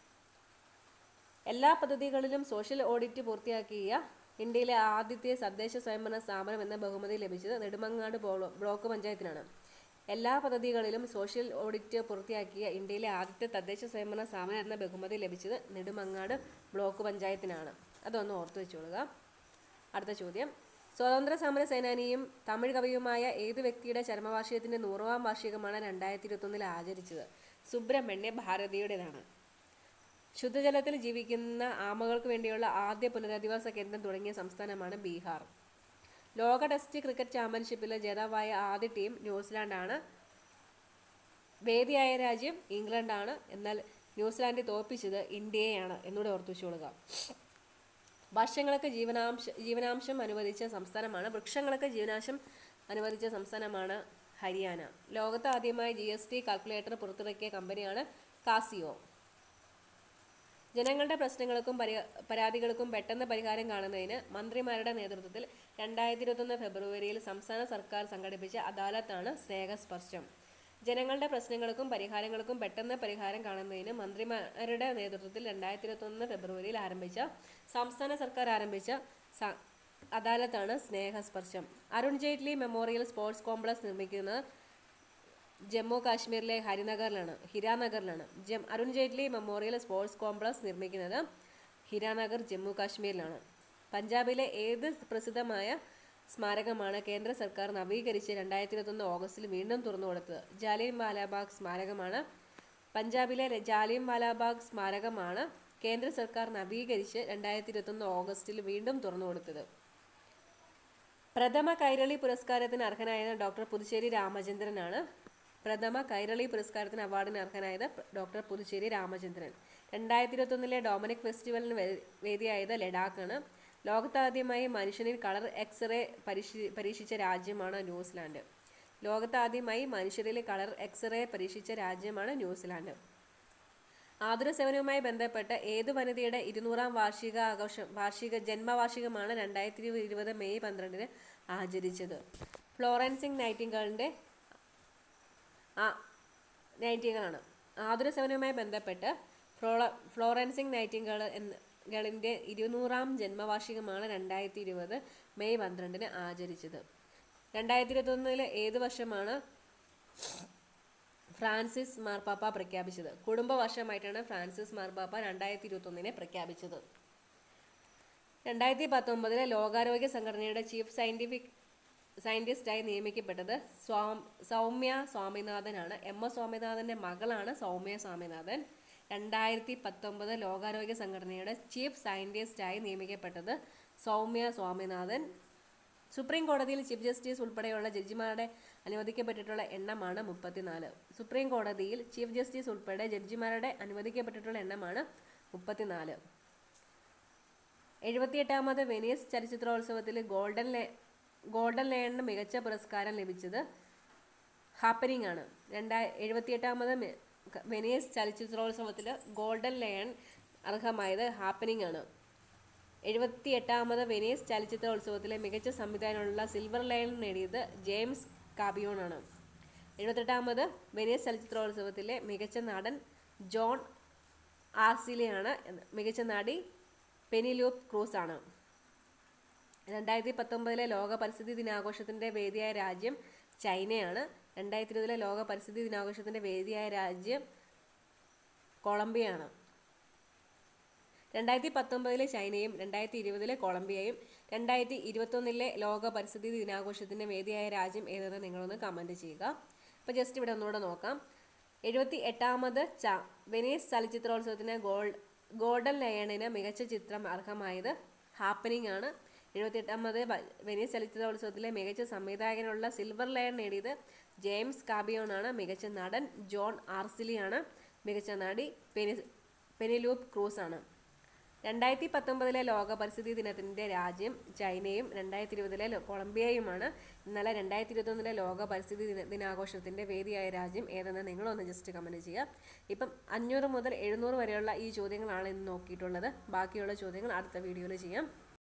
എല്ലാ പദ്ധതികളിലും സോഷ്യൽ ഓഡിറ്റ് പൂർത്തിയാക്കിയ ഇന്ത്യയിലെ ആദ്യത്തെ തദ്ദേശ സ്വയംഭരണ സ്ഥാപനം എന്ന ബഹുമതി ലഭിച്ചത് നെടുമങ്ങാട് ബോ- ബ്ലോക്ക് പഞ്ചായത്തിനാണ് എല്ലാ പദ്ധതികളിലും സോഷ്യൽ ഓഡിറ്റ് പൂർത്തിയാക്കിയ ഇന്ത്യയിലെ ആദ്യത്തെ തദ്ദേശ സ്വയംഭരണ സ്ഥാപനം എന്ന ബഹുമതി ലഭിച്ചത് നെടുമങ്ങാട് ബ്ലോക്ക് പഞ്ചായത്തിനാണ് അതൊന്ന് ഓർത്തു വെച്ചോളുക അടുത്ത ചോദ്യം സ്വാതന്ത്ര്യ സമര സേനാനിയും തമിഴ് കവിയുമായ ഏതു വ്യക്തിയുടെ ചരമവാർഷികത്തിന്റെ നൂറാം വാർഷികമാണ് രണ്ടായിരത്തി ഇരുപത്തൊന്നിൽ ആചരിച്ചത് സുബ്രഹ്മണ്യ ഭാരതിയുടേതാണ് ശുദ്ധജലത്തിൽ ജീവിക്കുന്ന ആമകൾക്ക് വേണ്ടിയുള്ള ആദ്യ പുനരധിവാസ കേന്ദ്രം തുടങ്ങിയ സംസ്ഥാനമാണ് ബീഹാർ ലോക ടെസ്റ്റ് ക്രിക്കറ്റ് ചാമ്പ്യൻഷിപ്പിലെ ജേതാവായ ആദ്യ ടീം ന്യൂസിലാൻഡാണ് വേദിയായ രാജ്യം ഇംഗ്ലണ്ടാണ് എന്നാൽ ന്യൂസിലാൻഡ് തോൽപ്പിച്ചത് ഇന്ത്യയെയാണ് എന്നൂടെ ഓർത്തു വെച്ചുകൊള്ളുക വർഷങ്ങൾക്ക് ജീവനാംശ ജീവനാംശം അനുവദിച്ച സംസ്ഥാനമാണ് വൃക്ഷങ്ങൾക്ക് ജീവനാംശം അനുവദിച്ച സംസ്ഥാനമാണ് ഹരിയാന ലോകത്ത് ആദ്യമായി ജി എസ് ടി കാൽക്കുലേറ്റർ പുറത്തിറക്കിയ കമ്പനിയാണ് കാസിയോ ജനങ്ങളുടെ പ്രശ്നങ്ങൾക്കും പരി പരാതികൾക്കും പെട്ടെന്ന് പരിഹാരം കാണുന്നതിന് മന്ത്രിമാരുടെ നേതൃത്വത്തിൽ രണ്ടായിരത്തി ഇരുപത്തൊന്ന് ഫെബ്രുവരിയിൽ സംസ്ഥാന സർക്കാർ സംഘടിപ്പിച്ച അദാലത്താണ് സ്നേഹസ്പർശം ജനങ്ങളുടെ പ്രശ്നങ്ങൾക്കും പരിഹാരങ്ങൾക്കും പെട്ടെന്ന് പരിഹാരം കാണുന്നതിന് മന്ത്രിമാരുടെ നേതൃത്വത്തിൽ രണ്ടായിരത്തി ഇരുപത്തൊന്ന് ഫെബ്രുവരിയിൽ ആരംഭിച്ച സംസ്ഥാന സർക്കാർ ആരംഭിച്ച സ- അദാലത്താണ് Snehasparsham Arun Jaitley memorial sports complex നിർമ്മിക്കുന്നത് ജമ്മു കാശ്മീരിലെ ഹരിനഗറിലാണ് ഹിരാനഗറിലാണ് ജം Arun Jaitley memorial sports complex നിർമ്മിക്കുന്നത് ഹിരാനഗർ ജമ്മു കാശ്മീരിലാണ് പഞ്ചാബിലെ ഏത് പ്രസിദ്ധമായ സ്മാരകമാണ് കേന്ദ്ര സർക്കാർ നവീകരിച്ച് രണ്ടായിരത്തി ഇരുപത്തൊന്ന് ഓഗസ്റ്റിൽ വീണ്ടും തുറന്നു കൊടുത്തത് ജാലിയൻ വാലാബാഗ് സ്മാരകമാണ് പഞ്ചാബിലെ ര- ജാലിയൻ വാലാബാഗ് സ്മാരകമാണ് കേന്ദ്ര സർക്കാർ നവീകരിച്ച് രണ്ടായിരത്തി ഇരുപത്തൊന്ന് ഓഗസ്റ്റിൽ വീണ്ടും തുറന്നു കൊടുത്തത് പ്രഥമ കൈരളി പുരസ്കാരത്തിന് അർഹനായത് ഡോക്ടർ പുതുശ്ശേരി രാമചന്ദ്രനാണ് പ്രഥമ കൈരളി പുരസ്കാരത്തിന് അവാർഡിന് അർഹനായത് ഡോക്ടർ പുതുശ്ശേരി രാമചന്ദ്രൻ രണ്ടായിരത്തി ഇരുപത്തൊന്നിലെ ഡൊമിനിക് ഫെസ്റ്റിവലിന് വേ- വേദിയായത് ലഡാക്കാണ് ലോകത്താദ്യമായി മനുഷ്യനിൽ കളർ എക്സ്റേ പരീക്ഷി പരീക്ഷിച്ച രാജ്യമാണ് ന്യൂസിലാൻഡ് ലോകത്താദ്യമായി മനുഷ്യരിൽ കളർ എക്സ്റേ പരീക്ഷിച്ച രാജ്യമാണ് ന്യൂസിലാൻഡ് ആതുര സേവനവുമായി ബന്ധപ്പെട്ട് ഏത് വനിതയുടെ ഇരുന്നൂറാം വാർഷിക ആഘോഷം വാർഷിക ജന്മവാർഷികമാണ് രണ്ടായിരത്തി ഇരുപത് മെയ് പന്ത്രണ്ടിന് ആചരിച്ചത് ഫ്ലോറൻസിംഗ് നൈറ്റിംഗേളിൻ്റെ ആ നൈറ്റിംഗിളാണ് ആതുര സേവനവുമായി ബന്ധപ്പെട്ട് ഫ്ലോള ഫ്ലോറൻസിങ് നൈറ്റിംഗേൾ എന്ന ഗളിൻ്റെ ഇരുന്നൂറാം ജന്മവാർഷികമാണ് രണ്ടായിരത്തി ഇരുപത് മെയ് പന്ത്രണ്ടിന് ആചരിച്ചത് രണ്ടായിരത്തി ഇരുപത്തൊന്നിലെ ഏത് വർഷമാണ് ഫ്രാൻസിസ് മാർപ്പാപ്പ പ്രഖ്യാപിച്ചത് കുടുംബ വർഷമായിട്ടാണ് ഫ്രാൻസിസ് മാർപ്പാപ്പ രണ്ടായിരത്തി ഇരുപത്തൊന്നിനെ പ്രഖ്യാപിച്ചത് രണ്ടായിരത്തി പത്തൊമ്പതിലെ ലോകാരോഗ്യ സംഘടനയുടെ ചീഫ് സയൻറ്റിഫിക് സയൻറ്റിസ്റ്റായി നിയമിക്കപ്പെട്ടത് സ്വാം സൗമ്യ സ്വാമിനാഥനാണ് എം എസ് സ്വാമിനാഥൻ്റെ മകളാണ് സൗമ്യ സ്വാമിനാഥൻ രണ്ടായിരത്തി പത്തൊമ്പത് ലോകാരോഗ്യ സംഘടനയുടെ ചീഫ് സയൻറ്റിസ്റ്റായി നിയമിക്കപ്പെട്ടത് സൗമ്യ സ്വാമിനാഥൻ സുപ്രീം കോടതിയിൽ ചീഫ് ജസ്റ്റിസ് ഉൾപ്പെടെയുള്ള ജഡ്ജിമാരുടെ അനുവദിക്കപ്പെട്ടിട്ടുള്ള എണ്ണമാണ് മുപ്പത്തിനാല് സുപ്രീം കോടതിയിൽ ചീഫ് ജസ്റ്റിസ് ഉൾപ്പെടെ ജഡ്ജിമാരുടെ അനുവദിക്കപ്പെട്ടിട്ടുള്ള എണ്ണമാണ് മുപ്പത്തിനാല് എഴുപത്തിയെട്ടാമത് വെനീസ് ചലച്ചിത്രോത്സവത്തിൽ ഗോൾഡൻ ലേ ഗോൾഡൻ ലയണിന് മികച്ച പുരസ്കാരം ലഭിച്ചത് ഹാപ്പനിങ് ആണ് രണ്ടായി എഴുപത്തിയെട്ടാമത് മെ- ക- വെനീസ് ചലച്ചിത്രോത്സവത്തിൽ ഗോൾഡൻ ലയൺ അർഹമായത് ഹാപ്പനിങ് ആണ് എഴുപത്തി എട്ടാമത് വെനീസ് ചലച്ചിത്രോത്സവത്തിലെ മികച്ച സംവിധാനമുള്ള സിൽവർ ലയൺ നേടിയത് ജെയിംസ് കാബിയോണാണ് എഴുപത്തെട്ടാമത് വെനീസ് ചലച്ചിത്രോത്സവത്തിലെ മികച്ച നടൻ ജോൺ ആർസിലെയാണ് എന്ന് മികച്ച നടി പെനിലൂപ്പ് ക്രൂസ് ആണ് രണ്ടായിരത്തി പത്തൊമ്പതിലെ ലോക പരിസ്ഥിതി ദിനാഘോഷത്തിൻ്റെ വേദിയായ രാജ്യം ചൈനയാണ് രണ്ടായിരത്തി ഇരുപതിലെ ലോക പരിസ്ഥിതി ദിനാഘോഷത്തിൻ്റെ വേദിയായ രാജ്യം കൊളംബിയയാണ് രണ്ടായിരത്തി പത്തൊമ്പതിലെ ചൈനയും രണ്ടായിരത്തി ഇരുപതിലെ കൊളംബിയയും രണ്ടായിരത്തി ഇരുപത്തൊന്നിലെ ലോക പരിസ്ഥിതി ദിനാഘോഷത്തിൻ്റെ വേദിയായ രാജ്യം ഏതെന്ന് നിങ്ങളൊന്ന് കമൻറ്റ് ചെയ്യുക അപ്പോൾ ജസ്റ്റ് ഇവിടെ ഒന്നുകൂടെ നോക്കാം എഴുപത്തി എട്ടാമത് ച വെനീസ് ചലച്ചിത്രോത്സവത്തിന് ഗോൾഡ് ഗോൾഡൻ ലയണിന് മികച്ച ചിത്രം അർഹമായത് ഹാപ്പനിങ് ആണ് എഴുപത്തിയെട്ടാമത് വ- വെനീസ് ചലച്ചിത്രോത്സവത്തിലെ മികച്ച സംവിധായകനുള്ള സിൽവർ ലയൺ നേടിയത് ജെയിംസ് കാബിയോൺ ആണ് മികച്ച നടൻ ജോൺ ആർസിലിയാണ് മികച്ച നടി പെനി പെനിലൂപ്പ് ക്രൂസ് ആണ് രണ്ടായിരത്തി പത്തൊമ്പതിലെ ലോക പരിസ്ഥിതി ദിനത്തിൻ്റെ രാജ്യം ചൈനയും രണ്ടായിരത്തി ഇരുപതിലെ കൊളംബിയയുമാണ് ഇന്നലെ രണ്ടായിരത്തി ഇരുപത്തൊന്നിലെ ലോക പരിസ്ഥിതി ദിന ദിനാഘോഷത്തിൻ്റെ വേദിയായ രാജ്യം ഏതെന്ന് നിങ്ങളൊന്ന് ജസ്റ്റ് കമൻറ്റ് ചെയ്യുക ഇപ്പം അഞ്ഞൂറ് മുതൽ എഴുന്നൂറ് വരെയുള്ള ഈ ചോദ്യങ്ങളാണ് ഇന്ന് നോക്കിയിട്ടുള്ളത് ബാക്കിയുള്ള ചോദ്യങ്ങൾ അടുത്ത വീഡിയോയിൽ ചെയ്യാം